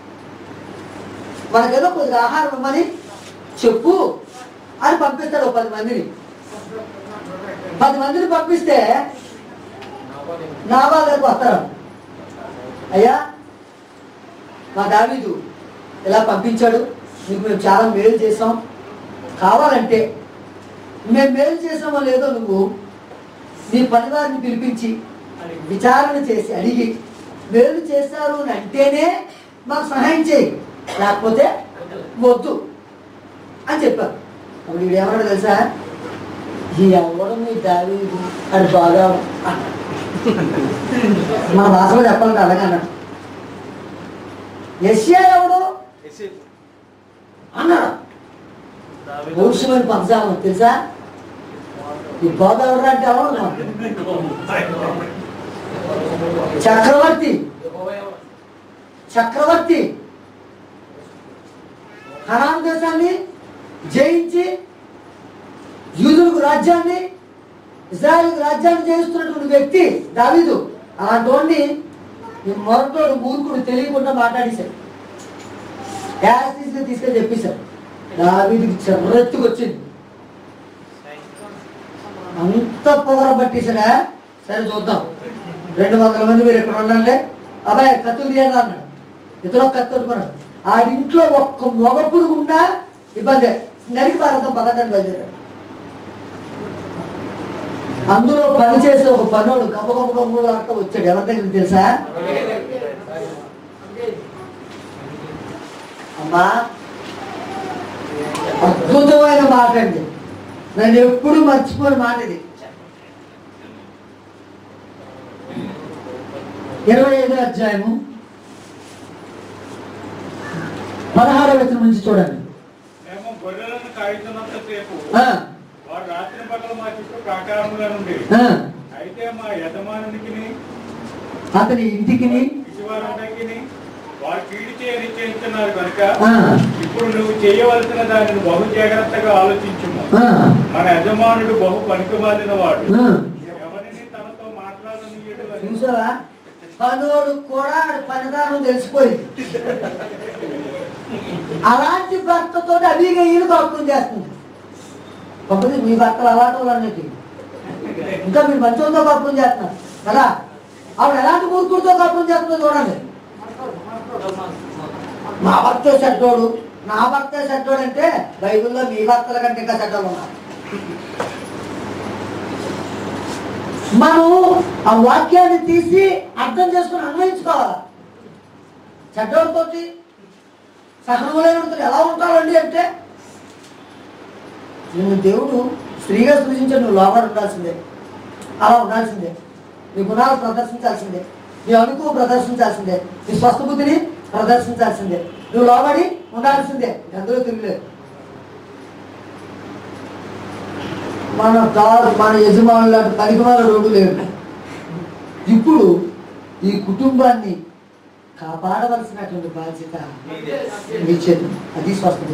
మనకేదో కొద్దిగా ఆహారం ఇవ్వమని చెప్పు అని పంపిస్తాడు ఒక పది మందిని పది మందిని పంపిస్తే నా దగ్గరకు వస్తారు అయ్యా మా దావీదు ఇలా పంపించాడు నీకు మేము చాలా మేలు చేసాం కావాలంటే మేము మేలు చేసామో లేదో నువ్వు నీ పనివారిని పిలిపించి విచారణ చేసి అడిగి మేలు చేశారు అని అంటేనే మాకు సహాయం చేయి లేకపోతే వద్దు అని చెప్పారు అప్పుడు వీడు ఏమన్నాడు తెలుసా ఈ ఎవడు మీ దావీదు అది బాగా మన భాషలో చెప్పాలంటే అలాగే అన్నాడు యశ్యా ఎవడు అన్నాడు పౌరుషమైన పదజాలం తెలుసా ఈ బాధ ఎవరు అంటే ఎవరు చక్రవర్తి చక్రవర్తి హనాన్ దేశాన్ని జయించి యూదులకు రాజ్యాన్ని ఇజ్రాయెల్కి రాజ్యాన్ని జయిస్తున్నటువంటి వ్యక్తి దావీదు అలాంటి వాడిని ఈ మొరటోడు మూర్ఖుడు తెలియకుండా మాట్లాడేశాడు గ్యాస్ తీసుకుని తీసుకొని చెప్పేశాడు దావీదికి చెర్రెత్తుకు వచ్చింది అంత పొగర పట్టేశాడా సరే చూద్దాం రెండు వందల మంది మీరు ఇక్కడ ఉండండి అబ్బాయి కత్తులు తీయండి అన్నాడు ఇతను ఒక కత్తి పట్టుకున్నాడు ఆ ఇంట్లో ఒక్క మొగ పురుగు ఉన్నా ఇబ్బంది నరికి భారతం పథకాన్ని బయలుదేరాడు అందులో పనిచేసే ఒక పనుడు గమ్మ గమ్మ గమ్మ దాకా వచ్చాడు ఎవరి దగ్గర తెలుసా అమ్మా అద్భుతమైన మాట అండి నేను ఎప్పుడు మర్చిపోని మాట ఇది ఇరవై ఐదో అధ్యాయము పదహారో వచనం నుంచి చూడండి మేము గొర్రెలను కాయుతున్నంతసేపు ఆ, వారు రాత్రి పగలు మా చుట్టూ ప్రాకారముగా నుండి ఆ, అయితే మా యజమానునికి అతని ఇంటికి పిచ్చివారందరికీ వారు కీడి చేయ నిశ్చయించున్నారు కనుక ఆ, ఇప్పుడు నువ్వు చేయవలసిన దానిని బహు జాగ్రత్తగా ఆలోచించుము ఆ, మన యజమానుడు బహు పనికిమాలిన వాడు ఆ. ఎవరిని తనతో మాట్లాడనీయడు అని చూసావా పనోడు కూడా ఆడి పనిదానం తెలిసిపోయింది అలాంటి భర్తతో అభిగా ఈయన కాపురం చేస్తుంది కాకపోతే మీ భర్తలు అలాంటి వాళ్ళన్నిటి ఇంకా మీరు మంచోళ్ళతో కాపురం చేస్తున్నారు కదా ఆవిడ ఎలాంటి మూర్ఖుడితో కాపురం చేస్తుందో చూడండి మా భర్త చెడ్డోడు నా భర్త చెడ్డోడు అంటే బైబిల్లో మీ భర్తల కంటే ఇంకా చెడ్డోళ్ళు ఉన్నారు మనం ఆ వాక్యాన్ని తీసి అర్థం చేసుకుని అన్వయించుకోవాలి చెడ్డోడితోటి సహనములైనతో ఎలా ఉంటావండి అంటే నువ్వు దేవుడు స్త్రీగా సృజించాడు నువ్వు లోపల ఉండాల్సిందే అలా ఉండాల్సిందే నీ గుణాలు ప్రదర్శించాల్సిందే నీ అనుకువ ప్రదర్శించాల్సిందే నీ స్వస్థ బుద్ధిని ప్రదర్శించాల్సిందే నువ్వు లోబడి ఉండాల్సిందే అందులో తిరగలేదు మన దా- మన యజమానులు లాంటి పనికిమాల రోడ్డు లేడు ఇప్పుడు ఈ కుటుంబాన్ని కాపాడవలసినటువంటి బాధ్యత మీ చేతి అది స్వస్థత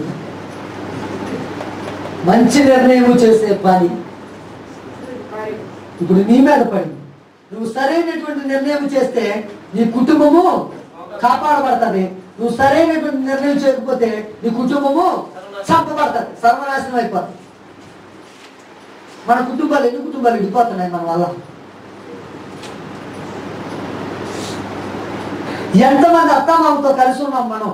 మంచి నిర్ణయం చేసే పని ఇప్పుడు నీ మీద పడింది నువ్వు సరైనటువంటి నిర్ణయం చేస్తే నీ కుటుంబము కాపాడబడుతుంది నువ్వు సరైనటువంటి నిర్ణయం చేయకపోతే నీ కుటుంబము చంపబడుతుంది సర్వనాశనం అయిపోతుంది మన కుటుంబాలు ఎన్ని కుటుంబాలు విడిపోతున్నాయి మన వల్ల ఎంతమంది అత్తమామతో కలిసి ఉన్నాం మనం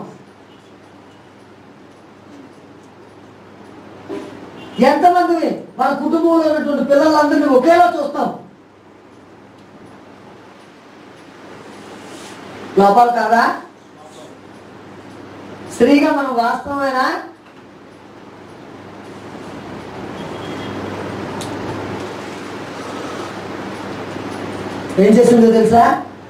ఎంతమంది మన కుటుంబంలో ఉన్నటువంటి పిల్లలందరినీ ఒకేలా చూస్తాం లోపాలు కాదా స్త్రీగా మనం వాస్తవమేనా ఏం చేసిందో తెలుసా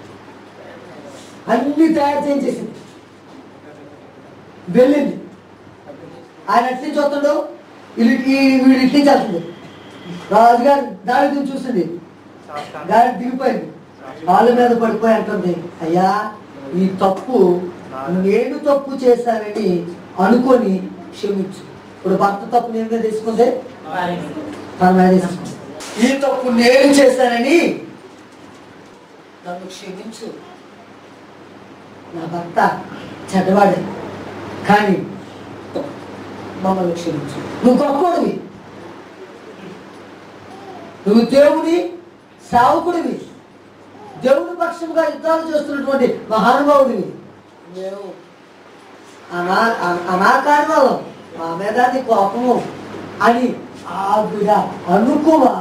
అన్ని తయారు చేయించేసింది వెళ్ళింది ఆయన ఎట్ల నుంచి వస్తుండో వీళ్ళు ఈ- వీడు ఇట్ల నుంచి వస్తుంది రాజుగారు దాడి చూసింది గాడి దిగిపోయింది వాళ్ళ మీద పడిపోయి అంటుంది అయ్యా ఈ తప్పు నేను తప్పు చేశానని అనుకొని క్షమించు ఇప్పుడు భర్త తప్పు నేను మీద తీసుకుంటే తన మీద తీసుకుంది ఈ తప్పు నేను చేశానని నన్ను క్షమించు నా భర్త చెడ్డవాడే కానీ మమ్మల్ని క్షమించు నువ్వు గొప్పడివి నువ్వు దేవుని సావుకుడివి దేవుని పక్షంగా యుద్ధాలు చేస్తున్నటువంటి మహానుభావుడివి మేము అనా అ- అనాకారి వాళ్ళం మా మీద నీ కోపము అని ఆవిడ అనుకోవా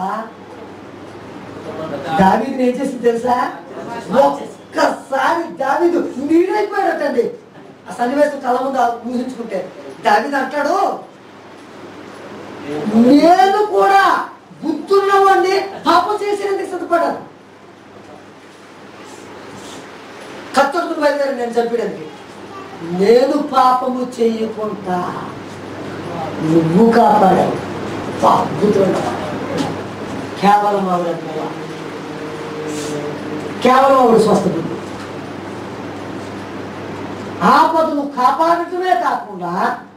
దావీదుని ఏం చేసింది తెలుసా ఒక్కసారి దావీదు నీడైపోయాడటండి ఆ సన్నివేశం కళ్ళ ముందు ఊహించుకుంటే దావీదు అంటాడు నేను కూడా గుర్తున్నవాడిని పాపం చేసేందుకు సిద్ధపడ్డాను కత్తుకుని బయలుదేరి నేను చంపడానికి నేను పాపము చేయకుండా నువ్వు కాపాడావు అద్భుతంగా కేవలం ఆవిడ వల్ల. కేవలం ఆవిడ స్వస్థత ఆపదను కాపాడటమే కాకుండా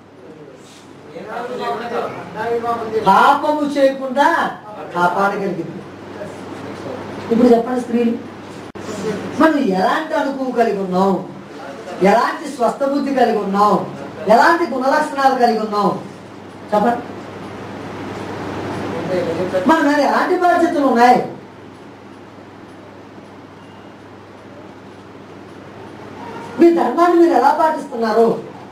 పాపము చేయకుండా కాపాడగలిగింది ఇప్పుడు చెప్పండి స్త్రీలు మనం ఎలాంటి అనుకువ కలిగి ఉన్నాం ఎలాంటి స్వస్థ బుద్ధి కలిగి ఉన్నాం ఎలాంటి గుణలక్షణాలు కలిగి ఉన్నాం చెప్పండి మన మీద ఎలాంటి బాధ్యతలు ఉన్నాయి మీ ధర్మాన్ని మీరు ఎలా పాటిస్తున్నారు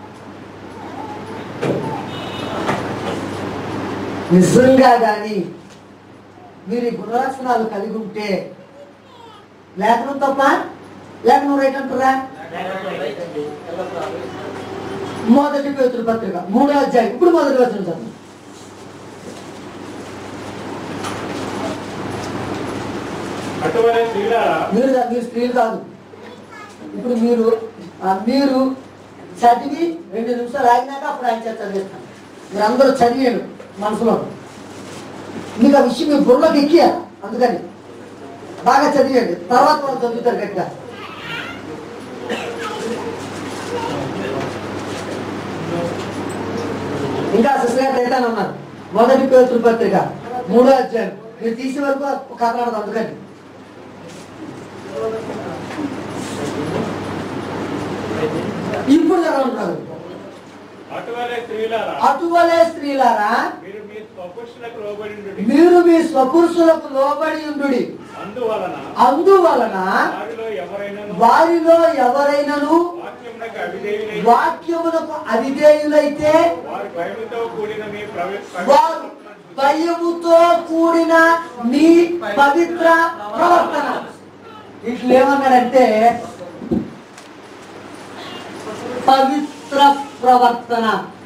నిజంగా కానీ మీరు ఈ గుణలక్షణాలు కలిగి ఉంటే లేఖనం తప్ప లేఖనం రైట్ అంటారా మొదటి పేతురు పత్రిక మూడో అధ్యాయం ఇప్పుడు మొదటి వచ్చిన చదువు అటువలే స్త్రీలారా మీరు మీరు స్త్రీలు కాదు ఇప్పుడు మీరు ఆ, మీరు చదివి రెండు నిమిషాలు ఆగినాక అప్పుడు ఆయన చేత చదివిస్తాను మీరు అందరూ చదివాడు మనసులో మీకు ఆ విషయం మీ బుర్రలోకి ఎక్కియా అందుకని బాగా చదివండి తర్వాత వాళ్ళు చదువుతారు గట్టిగా ఇంకా శిశుగారు అయితే ఉన్నారు మొదటి పేతురు పత్రిక మూడో అధ్యాయం మీరు తీసే వరకు కథలాడదు అందుకని ఇప్పుడు చదవంటారు అటువలే స్త్రీలారా అటువలే స్త్రీలారా మీరు మీ స్వపురుషులకు లోబడి ఉండుడి. మీరు మీ స్వపురుషులకు లోబడి ఉండు అందువలన అందువలన వారిలో ఎవరైనాను వారిలో ఎవరైనను వాక్యమునకు అవిధేయులై వాక్యమునకు అవిధేయులైతే వారి భయముతో కూడిన మీ ప్రవి- వారు భయముతో కూడిన మీ పవిత్ర ప్రవర్తన ఇట్లా ఏమన్నాడంటే పవిత్ర ప్రవర్తన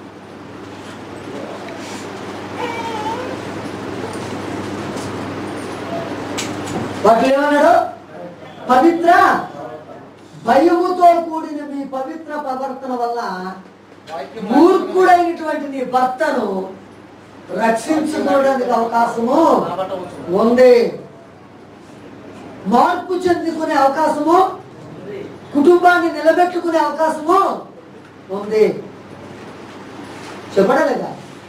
వాటిలో ఏమన్నాడు పవిత్ర భయముతో కూడిన మీ పవిత్ర ప్రవర్తన వల్ల మూర్ఖుడైనటువంటి నీ భర్తను రక్షించుకోవడానికి అవకాశము ఉంది మార్పు చెందుకునే అవకాశము కుటుంబాన్ని నిలబెట్టుకునే అవకాశము ఉంది చెప్పడం లేదా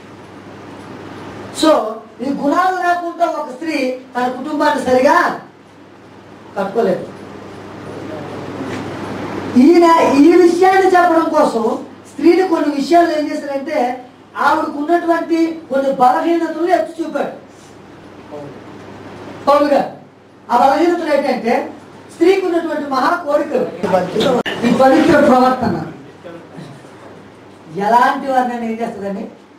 సో ఈ గుణాలు లేకుండా ఒక స్త్రీ తన కుటుంబాన్ని సరిగా కట్టుకోలేదు ఈయన ఈ విషయాన్ని చెప్పడం కోసం స్త్రీని కొన్ని విషయాలు ఏం చేశారంటే ఆవిడకు ఉన్నటువంటి కొన్ని బలహీనతలు ఎత్తి చూపాడు పౌలు గారు ఆ బలహీనతలు ఏంటంటే స్త్రీకి ఉన్నటువంటి మహా కోరికలు ఈ పవిత్ర ప్రవర్తన ఎలాంటి వారిని ఏం చేస్తుందండి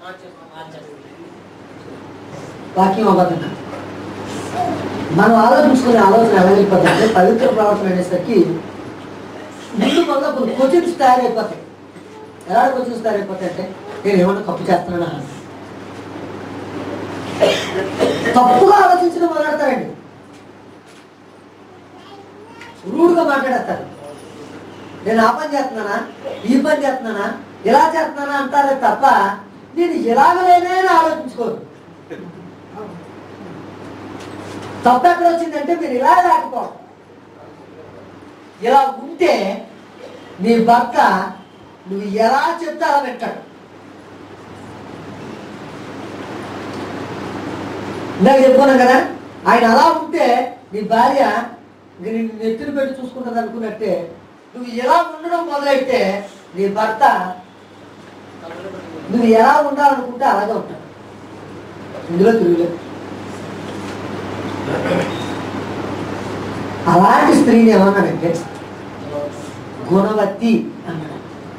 వాక్యం అబద్ధం మనం ఆలోచించుకునే ఆలోచన ఎలా వెళ్ళిపోతుందంటే పవిత్ర ప్రవర్తన అనేసరికి ముందు మొదలు కొన్ని క్వశ్చన్స్ తయారైపోతాయి ఎలా క్వశ్చన్స్ తయారైపోతాయి అంటే నేను ఏమన్నా తప్పు చేస్తున్నానా తప్పుగా ఆలోచించడం మొదలెడతారండి రూడ్గా మాట్లాడేస్తారు నేను ఆ పని చేస్తున్నానా ఈ పని చేస్తున్నానా ఇలా చేస్తున్నానా అంటారే తప్ప నేను ఎలాగలేనే అని ఆలోచించుకోరు తప్పు ఎక్కడ వచ్చిందంటే మీరు ఇలా లేకపోవడం ఇలా ఉంటే నీ భర్త నువ్వు ఎలా చెప్తే అలా వింటాడు ఇందాక చెప్పుకున్నాం కదా ఆయన అలా ఉంటే నీ భార్య ఇంక నిన్ను నెత్తిన పెట్టి చూసుకుంటుంది అనుకున్నట్టే నువ్వు ఎలా ఉండడం మొదలైతే నీ భర్త నువ్వు ఎలా ఉండాలనుకుంటే అలాగే ఉంటాడు ఇందులో తిరుగులేదు అలాంటి స్త్రీని ఏమన్నాడంటే గుణవతి అన్నాడు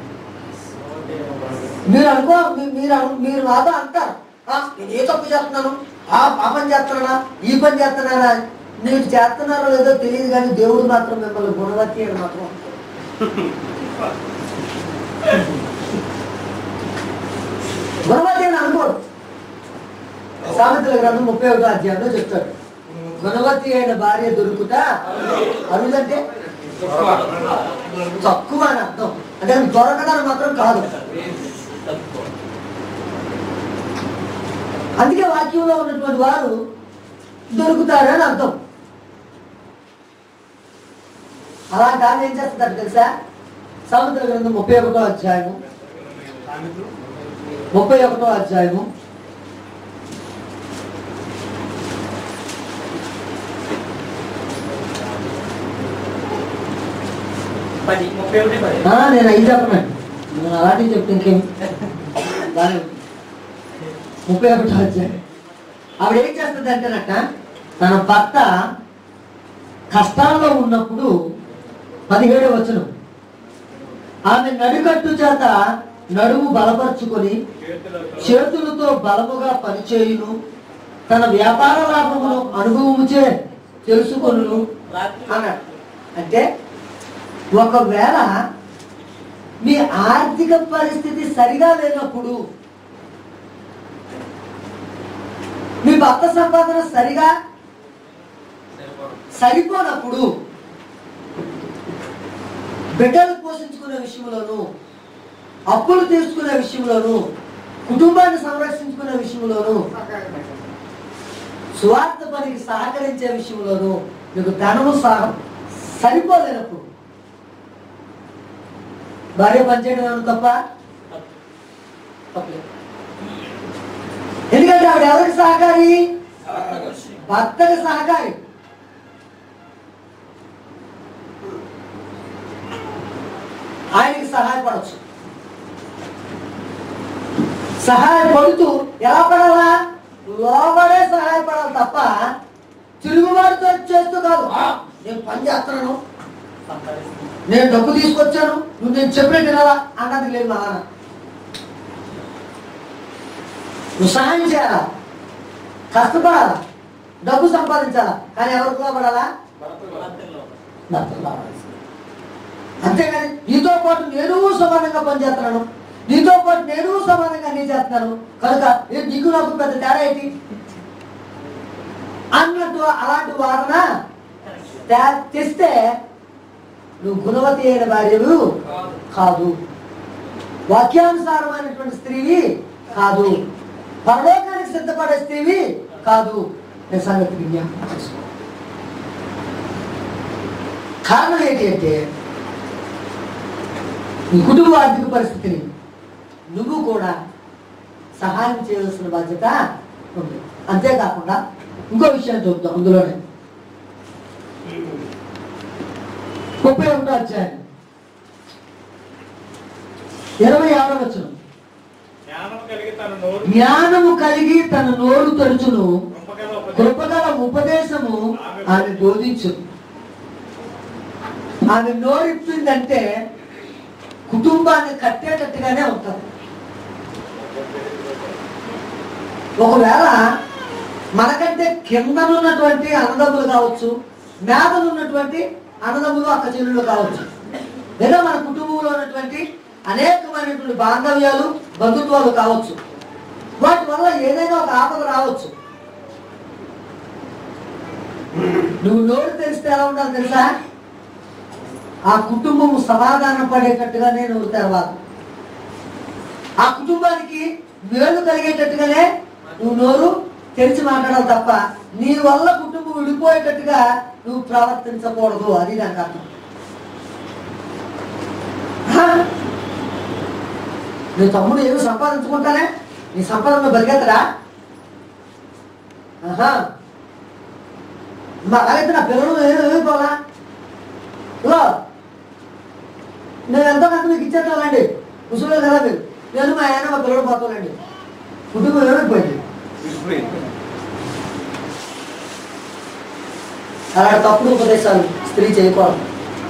మీరు అనుకో మీ- మీరు అను- మీరు నాతో అంటారు "ఆ, నేను ఏ తప్పు చేస్తున్నాను ఆ ఆ పని చేస్తున్నానా ఈ పని చేస్తున్నానా మీరు చేస్తున్నారో లేదో తెలియదు కానీ దేవుడు మాత్రం మిమ్మల్ని గుణవతి అని మాత్రం గుణవతి అని అనుకోడు సామెతల గ్రంథం ముప్పై ఒకటో అధ్యాయంలో చెప్తాడు గుణవతి అయిన భార్య దొరుకుతా అరుదంటే తక్కువ అని అర్థం అంటే అది దొరకదని మాత్రం కాదు అందుకే వాక్యంలో ఉన్నటువంటి వారు దొరుకుతారు అని అర్థం అలాంటి ఆమె ఏం చేస్తుందంట తెలుసా సముద్ర గ్రంథం ముప్పై ఒకటో అధ్యాయము ముప్పై ఒకటో అధ్యాయము పది ముప్పై ఒకటి పది ఆ, నేను అవి చెప్పనండి నేను అలాంటివి చెప్తే ఇంకేం బాగానే ఉంది. ముప్పై ఒకటి వచ్చాయి ఆవిడ ఏం చేస్తుంది అంటేనట తన భర్త కష్టాల్లో ఉన్నప్పుడు పదిహేడు వచనం ఆమె నడికట్టు చేత నడుము బలపరుచుకొని చేతులతో చేతులతో బలముగా పనిచేయును తన వ్యాపార లాభమును అనుభవముచే తెలుసుకొను అన్నాడు అంటే ఒకవేళ మీ ఆర్థిక పరిస్థితి సరిగా లేనప్పుడు మీ భర్త సంపాదన సరిగా సరిపోనప్పుడు బిడ్డలు పోషించుకునే విషయంలోను అప్పులు తీర్చుకునే విషయంలోను కుటుంబాన్ని సంరక్షించుకునే విషయంలోను స్వార్థ పనికి సహకరించే విషయంలోను మీకు ధనము సహ సరిపోలేనప్పుడు భార్య పనిచేయడం ఏమన్నా తప్ప తప్పలేదు ఎందుకంటే ఆవిడ ఎవరికి సహకారి భర్తకు సహకారి ఆయనకి సహాయపడవచ్చు సహాయపడుతూ ఎలా పడాలా లోబడే సహాయపడాలి తప్ప తిరుగుబాటుతో చేస్తూ కాదు "ఆ, నేను పని చేస్తున్నాను నేను డబ్బు తీసుకొచ్చాను నువ్వు నేను చెప్పినట్టు వినాలా అన్నది లేదు మా నాన్న నువ్వు సహాయం చేయాలా కష్టపడాలా డబ్బు సంపాదించాలా కానీ ఎవరికి లోపడాలా భర్తకు లోబడాలి. అంతేగాని నీతో పాటు నేను సమానంగా పనిచేస్తున్నాను నీతో పాటు నేను సమానంగా నీ చేస్తున్నాను కనుక ఏ నీకు నాకు పెద్ద తేడా ఏంటి అన్నట్టు అలాంటి వాదన తే- తెస్తే నువ్వు గుణవతి అయిన భార్యవు కాదు వాక్యానుసారమైనటువంటి స్త్రీవి కాదు పరలోకానికి సిద్ధపడే స్త్రీవి కాదు నేను సంగతి జ్ఞాపకం చేసుకో కారణం ఏంటి అంటే నీ కుటుంబ ఆర్థిక పరిస్థితిని నువ్వు కూడా సహాయం చేయవలసిన బాధ్యత ఉంది అంతేకాకుండా ఇంకో విషయం చూద్దాం అందులోనే ముప్పై ఒకటో అధ్యాయం ఇరవై ఆరో వచ్చిన జ్ఞానం కలిగి తన నోరు జ్ఞానము కలిగి తన నోరు తరుచును కృపగల ఉపదేశం కృపగల ఉపదేశము ఆమె బోధించు ఆమె నోరిప్పిందంటే కుటుంబాన్ని కట్టేటట్టుగానే ఉంటుంది ఒకవేళ మనకంటే కిందనున్నటువంటి అన్నదమ్ములు కావచ్చు మేదనున్నటువంటి అన్నదమ్ములు అక్క చెల్లెళ్ళు కావచ్చు లేదా మన కుటుంబంలో ఉన్నటువంటి అనేకమైనటువంటి బాంధవ్యాలు బంధుత్వాలు కావచ్చు వాటి వల్ల ఏదైనా ఒక ఆపద రావచ్చు నువ్వు నోరు తెరిస్తే ఎలా ఉండాలి తెలుసా ఆ కుటుంబం సమాధానం పడేటట్టుగానే నువ్వు తెరవాలి ఆ కుటుంబానికి మేలు కలిగేటట్టుగానే నువ్వు నోరు తెరిచి మాట్లాడాలి తప్ప నీ వల్ల కుటుంబం విడిపోయేటట్టుగా నువ్వు ప్రవర్తించకూడదు అది నాకు అర్థం హా? నీ తమ్ముడు ఏమి సంపాదించుకుంటానే నీ సంపాదన బతికేతరా ఆహా మా అలాగైతే నా పిల్లలు ఏమి ఏమైపోవాలా ఇగో నేను ఎంతో కొంత మీకు ఇచ్చేస్తానండి ముసలి కదా మీరు నేను మా ఆయన మా పిల్లలు పోతానండి కుటుంబం ఏమైపోయింది అలాంటి తప్పుడు ఉపదేశాలు స్త్రీ చేయకూడదు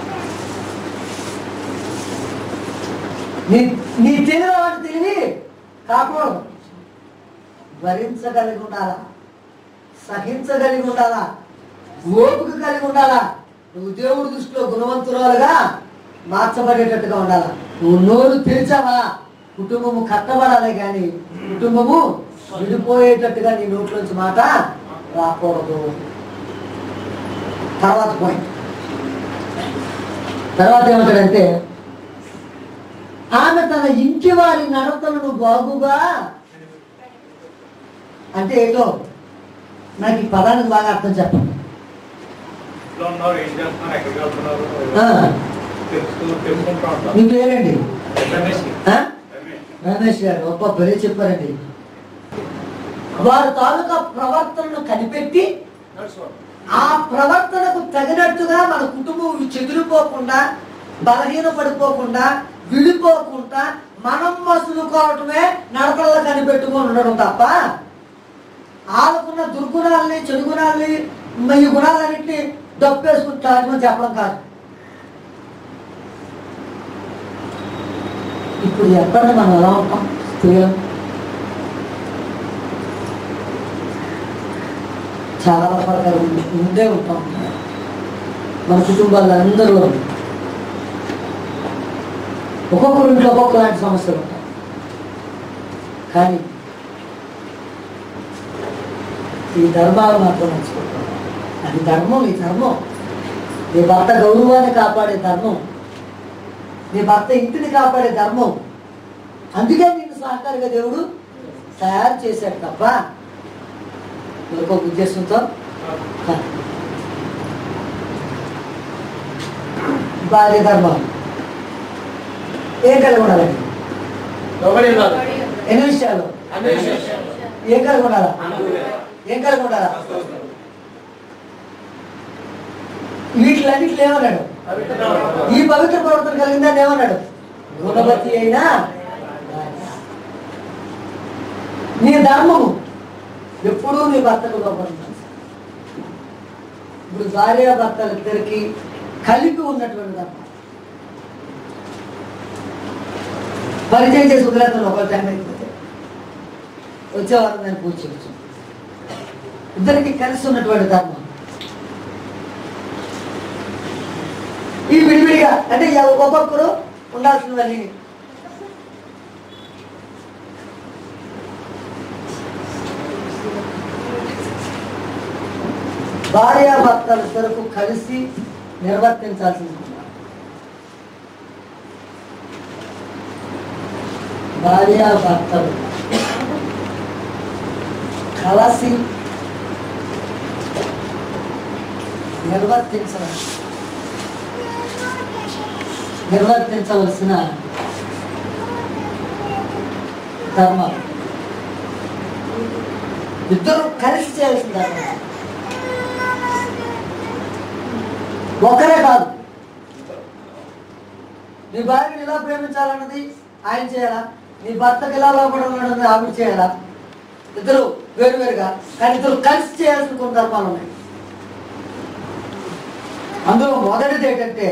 నీ నీ తెలివి వాటి తెలివి కాకూడదు భరించగలిగి ఉండాలా సహించగలిగి ఉండాలా ఓపిక కలిగి ఉండాలా నువ్వు దేవుడి దృష్టిలో గుణవంతురాలుగా మార్చబడేటట్టుగా ఉండాలా నువ్వు నోరు తెరిచావా కుటుంబము కట్టబడాలి కానీ కుటుంబము విడిపోయేటట్టుగా నీ నోట్లోంచి మాట రాకూడదు తర్వాత పాయింట్ తర్వాత ఏమంటాడంటే ఆమె తన ఇంటి వారి నడతలను బాగుగా అంటే ఏదో నాకు ఈ పదానికి బాగా అర్థం చెప్పండి ఇంట్లో ఉన్నారు ఏం చేస్తున్నారు ఎక్కడికి వెళ్తున్నారు ఆ, తెలుస్తూ తెలుసుకుంటూ ఉంటారు మీ పేరేంటి రమేష్ ఆ? రమేష్ రమేష్ గారు గొప్ప పేరే చెప్పారండి వారి తాలూకా ప్రవర్తనను కనిపెట్టి ఆ ప్రవర్తనకు తగినట్టుగా మన కుటుంబం చెదిరిపోకుండా బలహీన పడిపోకుండా విడిపోకుండా మనం మసులుకోవటమే నడకల్లో కనిపెట్టుకొని ఉండడం తప్ప వాళ్ళకున్న దుర్గుణాలని చెడు గుణాలని ఈ గుణాలన్నింటినీ డప్పేసుకుంటారని చెప్పడం కాదు ఇప్పుడు ఎక్కడ మనం ఎలా ఉంటాం స్త్రీలం చాలా రకాలుగా ఉండే ఉంటాం మన కుటుంబాలు అందరూ ఒక్కొక్కరు ఇంట్లో ఒక్కొక్క లాంటి సమస్యలు ఉంటాయి కానీ ఈ ధర్మాలు మాత్రం మర్చిపోతాం అది ధర్మం ఈ ధర్మం నీ భర్త గౌరవాన్ని కాపాడే ధర్మం నీ భర్త ఇంటిని కాపాడే ధర్మం అందుకే నిన్ను సహకారిగా దేవుడు తయారు చేశాడు తప్ప మరొక ఉద్దేశంతో కాదు. భార్య ధర్మం ఏం కలిగి ఉండాలండి లోబడి ఉండాలి. ఎన్ని విషయాలు అన్ని విషయాలు. ఏం కలిగి ఉండాలా ఏం కలిగి ఉండాలా వీటిలన్నిట్లు ఏమన్నాడు ఈ పవిత్ర ప్రవర్తన కలిగిందని ఏమన్నాడు గుణవతి అయినా నీ ధర్మము ఎప్పుడూ నీ భర్తకు లోపడుతుంది ఇప్పుడు భార్య భర్తలు ఇద్దరికి కలిపి ఉన్నటువంటి ధర్మం పరిచయం చేసి వదిలేస్తాను ఒకరి టైం అయిపోతే వచ్చేవారు నేను పూజ చేయొచ్చు ఇద్దరికి కలిసి ఉన్నటువంటి ధర్మం ఈ విడివిడిగా అంటే ఎవ- ఒక్కొక్కరు ఉండాల్సినవన్నీ భార్యాభర్తల తరపు కలిసి నిర్వర్తించాల్సింది భార్యాభర్తలు కలిసి నిర్వర్తించడం నిర్వర్తించవలసిన ధర్మం ఇద్దరు కలిసి చేయాల్సిన ధర్మం ఒకరే కాదు నీ భార్యని ఇలా ప్రేమించాలన్నది ఆయన చేయాలా నీ భర్తకి ఇలా లోపడాలన్నది ఆవిడ చేయాలా ఇద్దరు వేరువేరుగా కానీ ఇద్దరు కలిసి చేయాల్సిన కొన్ని ధర్మాలు ఉన్నాయి అందులో మొదటిది ఏంటంటే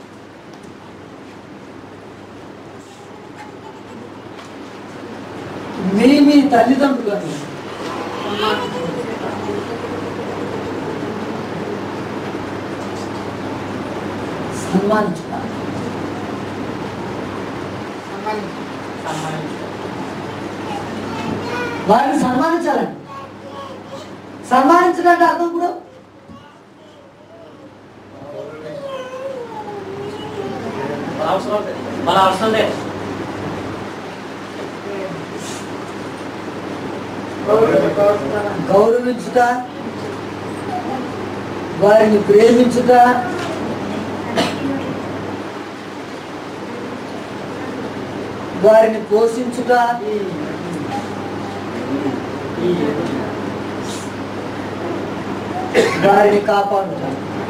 మీ మీ తల్లిదండ్రులను సన్మానించాలి వారిని సన్మానించాలండి సన్మానించడానికి అర్థం ఇప్పుడు మన అవసరం లేదు. మన అవసరం లేదు గౌరవించుట వారిని ప్రేమించుట వారిని పోషించుట వారిని కాపాడుట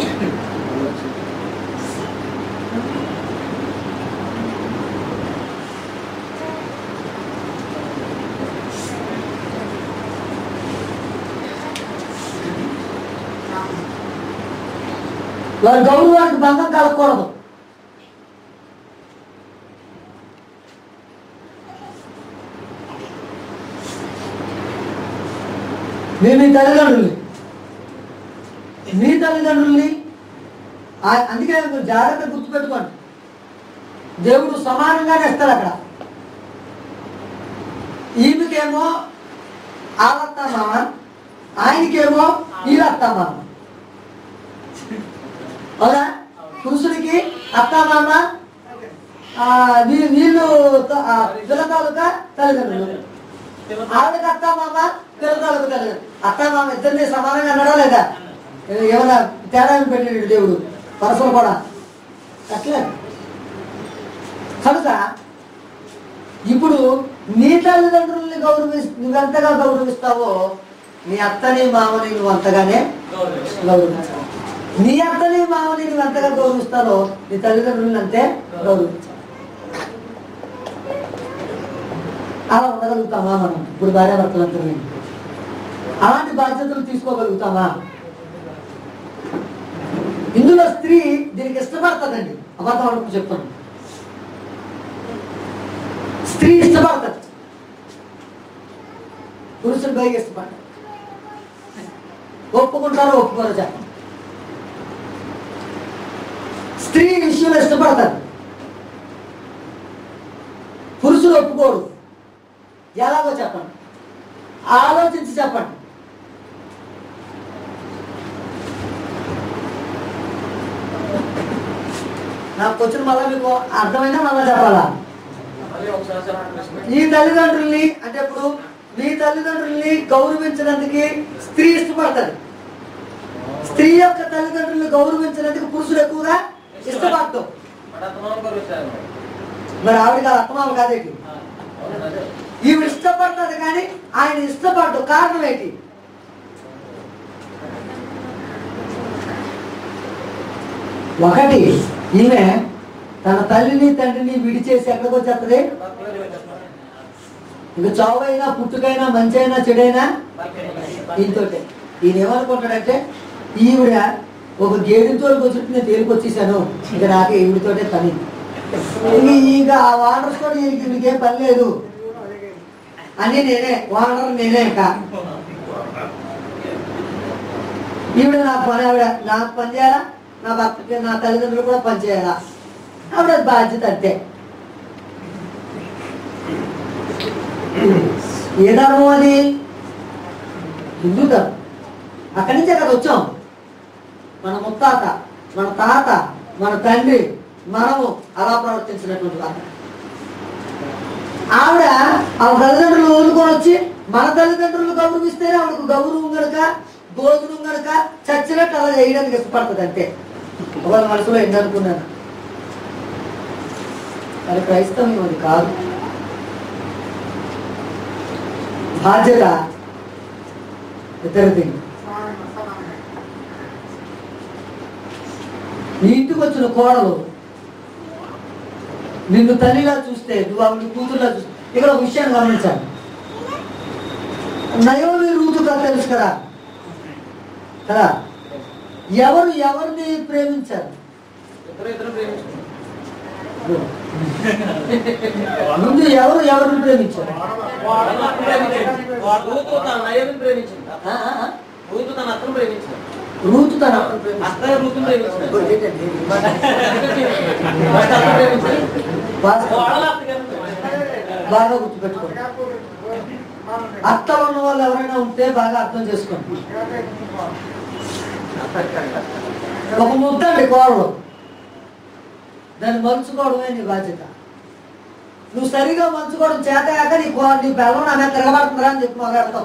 వారి గౌరవానికి భంగం కలగకూడదు మీ మీ తల్లిదండ్రుల్ని మీ తల్లిదండ్రుల్ని ఆ- అందుకే మీరు జాగ్రత్త గుర్తుపెట్టుకోండి దేవుడు సమానంగానే ఇస్తాడు అక్కడ ఈమెకేమో ఆలత్తా మామ ఆయనకేమో వీళ్ళత్తా మామ అవునా పురుషుడికి అత్త మామ ఆ, వీ- వీళ్ళు త- ఆ, పిల్ల తాలూకా తల్లిదండ్రులు ఆవిడకి అత్త మామ పిల్ల తాలూకా తల్లిదండ్రులు అత్త మామ ఇద్దరిని సమానంగా అన్నాడా లేదా ఏమన్నా తేడా ఏమి పెట్టాడు దేవుడు పరసలు కూడా అట్లే కనుక ఇప్పుడు నీ తల్లిదండ్రుల్ని గౌరవి నువ్వెంతగా గౌరవిస్తావో నీ అత్తని మామని నువ్వు అంతగానే గౌరవించాలి నీ అత్తని మామని నువ్వు ఎంతగా గౌరవిస్తారో నీ తల్లిదండ్రులను అంతే గౌరవించాలి అలా ఉండగలుగుతామా మనం ఇప్పుడు భార్యాభర్తలంతా అలాంటి బాధ్యతలు తీసుకోగలుగుతామా ఇందులో స్త్రీ దీనికి ఇష్టపడుతుందండి అబద్ధం అనుకు చెప్తాను స్త్రీ ఇష్టపడుతుంది పురుషులు పైకి ఇష్టపడతారు ఒప్పుకుంటారో ఒప్పుకోరో చెప్పండి స్త్రీ ఈ విషయంలో ఇష్టపడతారు పురుషులు ఒప్పుకోరు ఎలాగో చెప్పండి ఆలోచించి చెప్పండి నాకు వచ్చిన మళ్ళా మీకు అర్థమైనా మళ్ళా చెప్పాలా మళ్ళీ ఒకసారి చెప్పండి కృష్ణ. ఈ తల్లిదండ్రుల్ని అంటే ఇప్పుడు మీ తల్లిదండ్రుల్ని గౌరవించడానికి స్త్రీ ఇష్టపడతాడు స్త్రీ యొక్క తల్లిదండ్రుల్ని గౌరవించడానికి పురుషులు ఎక్కువగా ఇష్టపడతాం మన అత్తమామ గారు వచ్చారు. మరి ఆవిడ కాదు అత్తమామ కాదేంటి అవును, అదే. ఈవిడ ఇష్టపడుతుంది కానీ ఆయన ఇష్టపడ్డు కారణం ఏంటి ఒకటి ఈమె తన తల్లిని తండ్రిని విడిచేసి ఎక్కడికి వచ్చేస్తుంది భర్తగారు వచ్చేస్తారు. ఇక చావైనా పుట్టుకైనా మంచి అయినా చెడైనా భర్తగారు. దీంతో ఈయన ఏమనుకుంటాడంటే ఈవిడ ఒక గేదెతో కూర్చుంటే నేను తేలికొచ్చేసాను ఇక నాకు ఈవిడితోటే పని ఇంక ఇంకా ఆ వానర్స్ కూడా ఈయనకి ఈవిడికేం పని లేదు అని నేనే వానర్ నేనే ఇంకా ఈవిడ నాకు పని ఆవిడ నాకు పని చేయాలా నా భర్తకి నా తల్లిదండ్రులు కూడా పని చేయాలా ఆవిడ బాధ్యత అంతే ఏ ధర్మం అది హిందూ ధర్మం అక్కడి నుంచే కదా వచ్చాం మన ముత్తాత మన తాత మన తండ్రి మనము అలా ప్రవర్తించినటువంటి వారు ఆవిడ ఆ తల్లిదండ్రులు వదులుకొని వచ్చి మన తల్లిదండ్రులు గౌరవిస్తేనే ఆవిడకు గౌరవం గనుక భోజనం గనుక చచ్చినట్టు అలా చేయడానికి ఇష్టపడుతుంది అంతే వాళ్ళ మనసులో ఏంటి అనుకున్నాను అది క్రైస్తవం అది కాదు బాధ్యత ఇద్దరిది నీ ఇంటికి వచ్చిన కోడలు నిన్ను తల్లిలా చూస్తే నువ్వు ఆవిడ కూతురులా చూస్తే ఇక్కడ ఒక విషయాన్ని గమనించాలి నయోమి రూతుగా తెలుసు కదా కదా ఎవరు ఎవరిని ప్రేమించారు ఇద్దరు ఇద్దరు ప్రేమించుకున్నారు. ముందు ఎవరు ఎవరిని ప్రేమించారు వాళ్ళ అత్తను ప్రేమించింది. వాళ్ళ రూతు తన నయోమిని ప్రేమించింది. ఆ, ఆ, ఆ. రూతు తన అత్తను ప్రేమించింది. రూతు తన అత్తయ్య రూతుని ప్రేమించింది. ఏంటండి? ఫస్ట్ అత్తను ప్రేమించింది. వాస్తవం. వాళ్ళ అత్తగారిని ప్రేమించింది. బాగా గుర్తుపెట్టుకోండి అత్తలు ఉన్న వాళ్ళు ఎవరైనా ఉంటే బాగా అర్థం చేసుకోండి ఒక ముద్ద అండి కోడలు దాన్ని మలుచుకోవడమే నీ బాధ్యత నువ్వు సరిగా మంచుకోవడం చేతగాక నీ కో నీ బెల్లం నా మీద తిరగబడుతుందిరా అని చెప్పి మొగాడతావు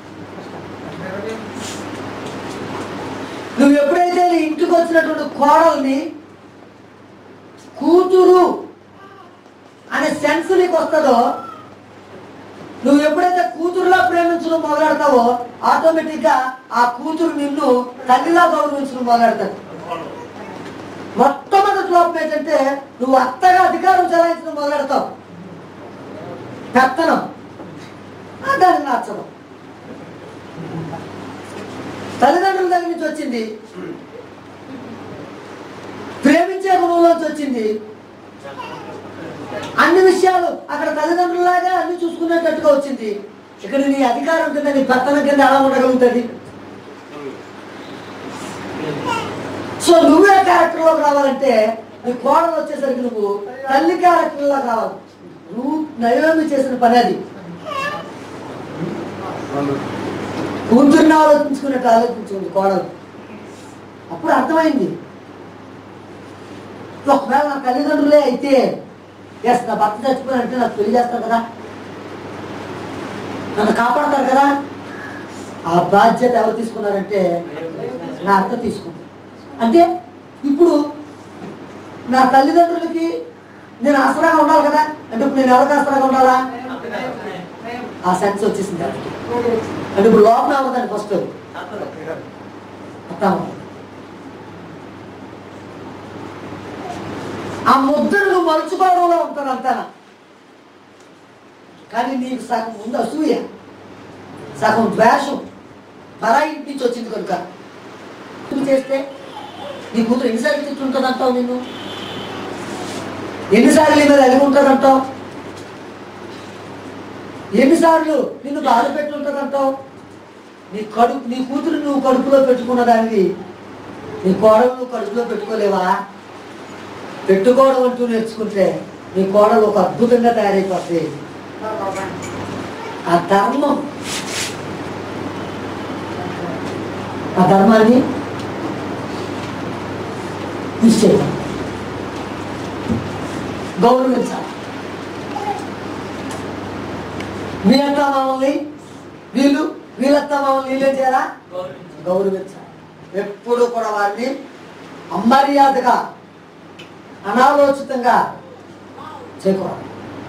నువ్వు ఎప్పుడైతే నీ ఇంటికి వచ్చినటువంటి కోడల్ని కూతురు అనే సెన్స్ నీకు వస్తుందో నువ్వు ఎప్పుడైతే కూతురులా ప్రేమించడం మొదలెడతావో ఆటోమేటిక్ గా ఆ కూతురు నిన్ను తల్లిలా గౌరవించడం మొదలెడతాడు మొట్టమొదటి లోపం ఏంటంటే నువ్వు అత్తగా అధికారం చెలాయించడం మొదలెడతావు పెత్తనం ఆ దానికి నచ్చదు తల్లిదండ్రుల దగ్గర నుంచి వచ్చింది ప్రేమించే గుణంలోంచి వచ్చింది అన్ని విషయాలు అక్కడ తల్లిదండ్రులాగా అన్ని చూసుకునేటట్టుగా వచ్చింది ఇక్కడ నీ అధికారం కింద నీ పెత్తనం కింద ఎలా ఉండగలుగుతుంది సో నువ్వే క్యారెక్టర్లోకి రావాలంటే నీ కోడలు వచ్చేసరికి నువ్వు తల్లి క్యారెక్టర్లో కావాలి నువ్వు నయోమి చేసిన పని అది కూతుర్ని ఆలోచించుకున్నట్టు ఆలోచించుకుంది కోడలు అప్పుడు అర్థమైంది ఒకవేళ నా తల్లిదండ్రులే అయితే ఎస్ నా భర్త చచ్చిపోయినంటే నాకు పెళ్లి చేస్తారు కదా నన్ను కాపాడతారు కదా ఆ బాధ్యత ఎవరు తీసుకున్నారంటే నా అత్త తీసుకుంది అంటే ఇప్పుడు నా తల్లిదండ్రులకి నేను ఆసరాగా ఉండాలి కదా అంటే ఇప్పుడు నేను ఎవరికి ఆసరాగా ఉండాలా ఆ సెన్స్ వచ్చేసింది దానికి. అంటే ఇప్పుడు లోపల అవ్వదండి ఫస్ట్ అత్తలు. అత్తమ్మ ఆ ముద్రను మలుచుకోవడంలో ఉంటారు అంతా కానీ నీకు సగం ఉంది అసూయ సగం ద్వేషం పరాయి ఇంటి నుంచి వచ్చింది కనుక నువ్వు చేస్తే నీ కూతురు ఎన్నిసార్లు తిట్టుంటుందంటావు నిన్ను ఎన్నిసార్లు నీ మీద అలిగి ఉంటుందంటావు ఎన్నిసార్లు నిన్ను బాధ పెట్టుంటుందంటావు నీ కడుపు నీ కూతురు నువ్వు కడుపులో పెట్టుకున్న దానివి నీ కోడలు నువ్వు కడుపులో పెట్టుకోలేవా పెట్టుకోవడం అంటూ నేర్చుకుంటే నీ కోడలు ఒక అద్భుతంగా తయారైపోతుంది ఆ ధర్మం ఆ ధర్మాన్ని నిశ్చయం గౌరవించాలి మీ అత్త మామల్ని వీళ్ళు వీళ్ళత్త మామల్ని వీళ్ళేం చేయాలా గౌరవించాలి ఎప్పుడు కూడా వారిని అమర్యాదగా అనాలోచితంగా చేయకూడదు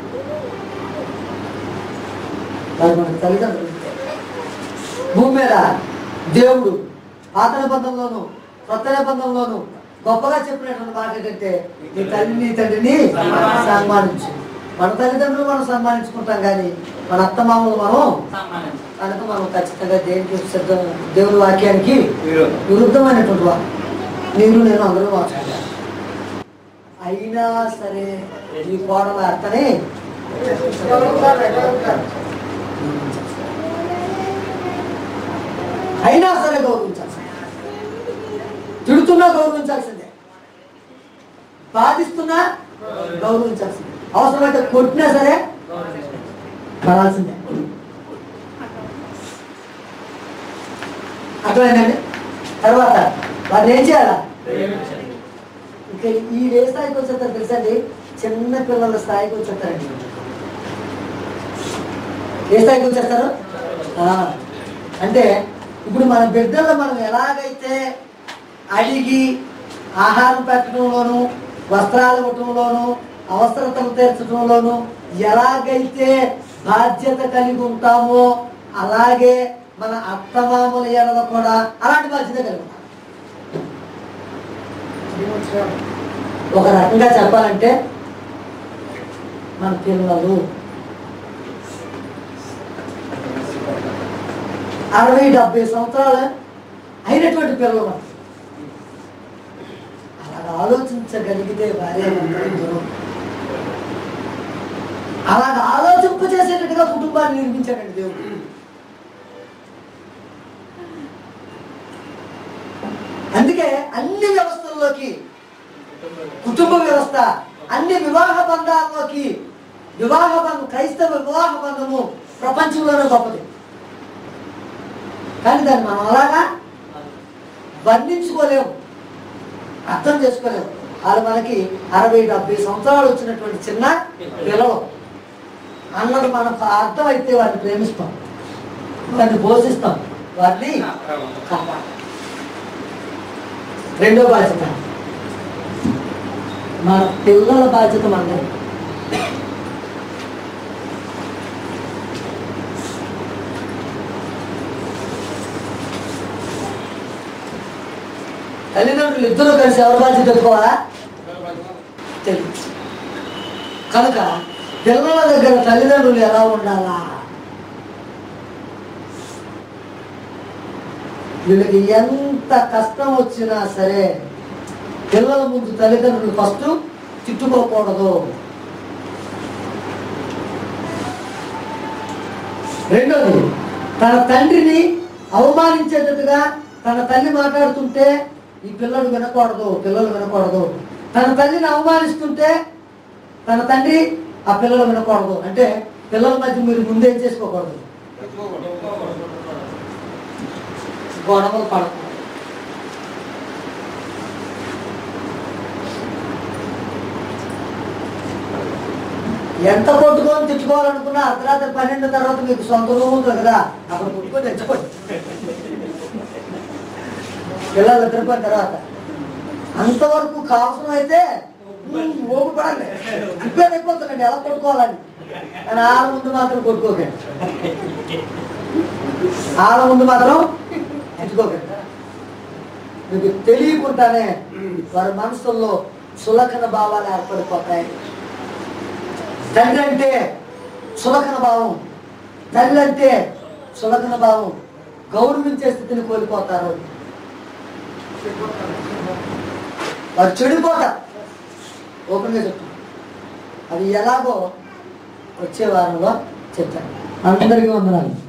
వారు మన తల్లిదండ్రులు భూమి మీద దేవుడు పాత నిబంధనలోను కొత్త నిబంధనలోను గొప్పగా చెప్పినటువంటి మాట ఏంటంటే నీ తల్లిని తండ్రిని సన్మానించు మన తల్లిదండ్రులు మనం సన్మానించుకుంటాం కానీ మన అత్తమామలు మనం కనుక మనం ఖచ్చితంగా దేనికి సిద్ధం దేవుని వాక్యానికి విరుద్ధమైనటువంటి వారు మీరు నేను అందరూ మార్చుకుంటాను అయినా సరే ఈ కోడల అత్తని అయినా సరే గౌరవించాల్సిందే తిడుతున్నా గౌరవించాల్సిందే బాధిస్తున్నా గౌరవించాల్సిందే అవసరమైతే కొట్టినా సరే పడాల్సిందే అర్థమైందండి తర్వాత వారిని ఏం చేయాలా ఇంకా ఈ ఏ స్థాయికి వచ్చేస్తారు తెలుసండి చిన్న పిల్లల స్థాయికి వచ్చేస్తారండి ఏ స్థాయికి వచ్చేస్తారు ఆ, అంటే ఇప్పుడు మన బిడ్డలు మనం ఎలాగైతే అడిగి ఆహారం పెట్టడంలోను వస్త్రాలు ఇవ్వటంలోను అవసరతలు తీర్చడంలోను ఎలాగైతే బాధ్యత కలిగి ఉంటామో అలాగే మన అత్తమామల ఎడల కూడా అలాంటి బాధ్యత కలిగి ఉంటాం ఒక రకంగా చెప్పాలంటే మన పిల్లలు అరవై డెబ్బై సంవత్సరాలు అయినటువంటి పిల్లలు మనకి. అలా ఆలోచించగలిగితే భార్య భర్తలు అలాగ ఆలోచింప చేసేటట్టుగా కుటుంబాన్ని నిర్మించాడండి దేవుడు అందుకే అన్ని వ్యవస్థల్లోకి కుటుంబ వ్యవస్థ అన్ని వివాహ బంధాల్లోకి వివాహ బంధం క్రైస్తవ వివాహ బంధము ప్రపంచంలోనే గొప్పది కానీ దాన్ని మనం అలాగా వర్ణించుకోలేము అర్థం చేసుకోలేము వాళ్ళు మనకి అరవై డెబ్బై సంవత్సరాలు వచ్చినటువంటి చిన్న పిల్లలు అన్నది మనకు అర్థమైతే వారిని ప్రేమిస్తాం వారిని పోషిస్తాం వారిని కాపాడాలి రెండో బాధ్యత మన పిల్లల బాధ్యత మనది తల్లిదండ్రులు ఇద్దరు కలిసి ఎవరి బాధ్యత పెట్టుకోవాలా తెలియదు కనుక పిల్లల దగ్గర తల్లిదండ్రులు ఎలా ఉండాలా వీళ్ళకి ఎంత కష్టం వచ్చినా సరే పిల్లల ముందు తల్లిదండ్రులు ఫస్ట్ తిట్టుకోకూడదు రెండోది తన తండ్రిని అవమానించేటట్టుగా తన తల్లి మాట్లాడుతుంటే ఈ పిల్లలు వినకూడదు పిల్లలు వినకూడదు తన తల్లిని అవమానిస్తుంటే తన తండ్రి ఆ పిల్లలు వినకూడదు అంటే పిల్లల మధ్య మీరు ముందేం చేసుకోకూడదు గొడవలు పడకూడదు ఎంత కొట్టుకొని తెచ్చుకోవాలనుకున్నా అర్ధరాత్రి పన్నెండు తర్వాత మీకు సొంత రూమ్ ఉంటుంది కదా అక్కడ కొట్టుకొని తెచ్చుకోండి పిల్లలు నిద్రపోయిన తర్వాత అంతవరకు కావసరం అయితే ఓపిపడాలి ప్రిపేర్ అయిపోతుందండి ఎలా కొట్టుకోవాలని కానీ ఆడ ముందు మాత్రం కొట్టుకోకండి ఆడ ముందు మాత్రం తెచ్చుకోకండి మీకు తెలియకుండానే వారి మనసుల్లో సులకన భావాలు ఏర్పడిపోతాయి తండ్రి అంటే సులకన భావం తల్లి అంటే సులకన భావం గౌరవించే స్థితిని కోల్పోతారు వారు చెడిపోతారు ఓపెన్గా చెప్తాను అది ఎలాగో వచ్చే వారంలో చెప్తాను అందరికీ వందనాలు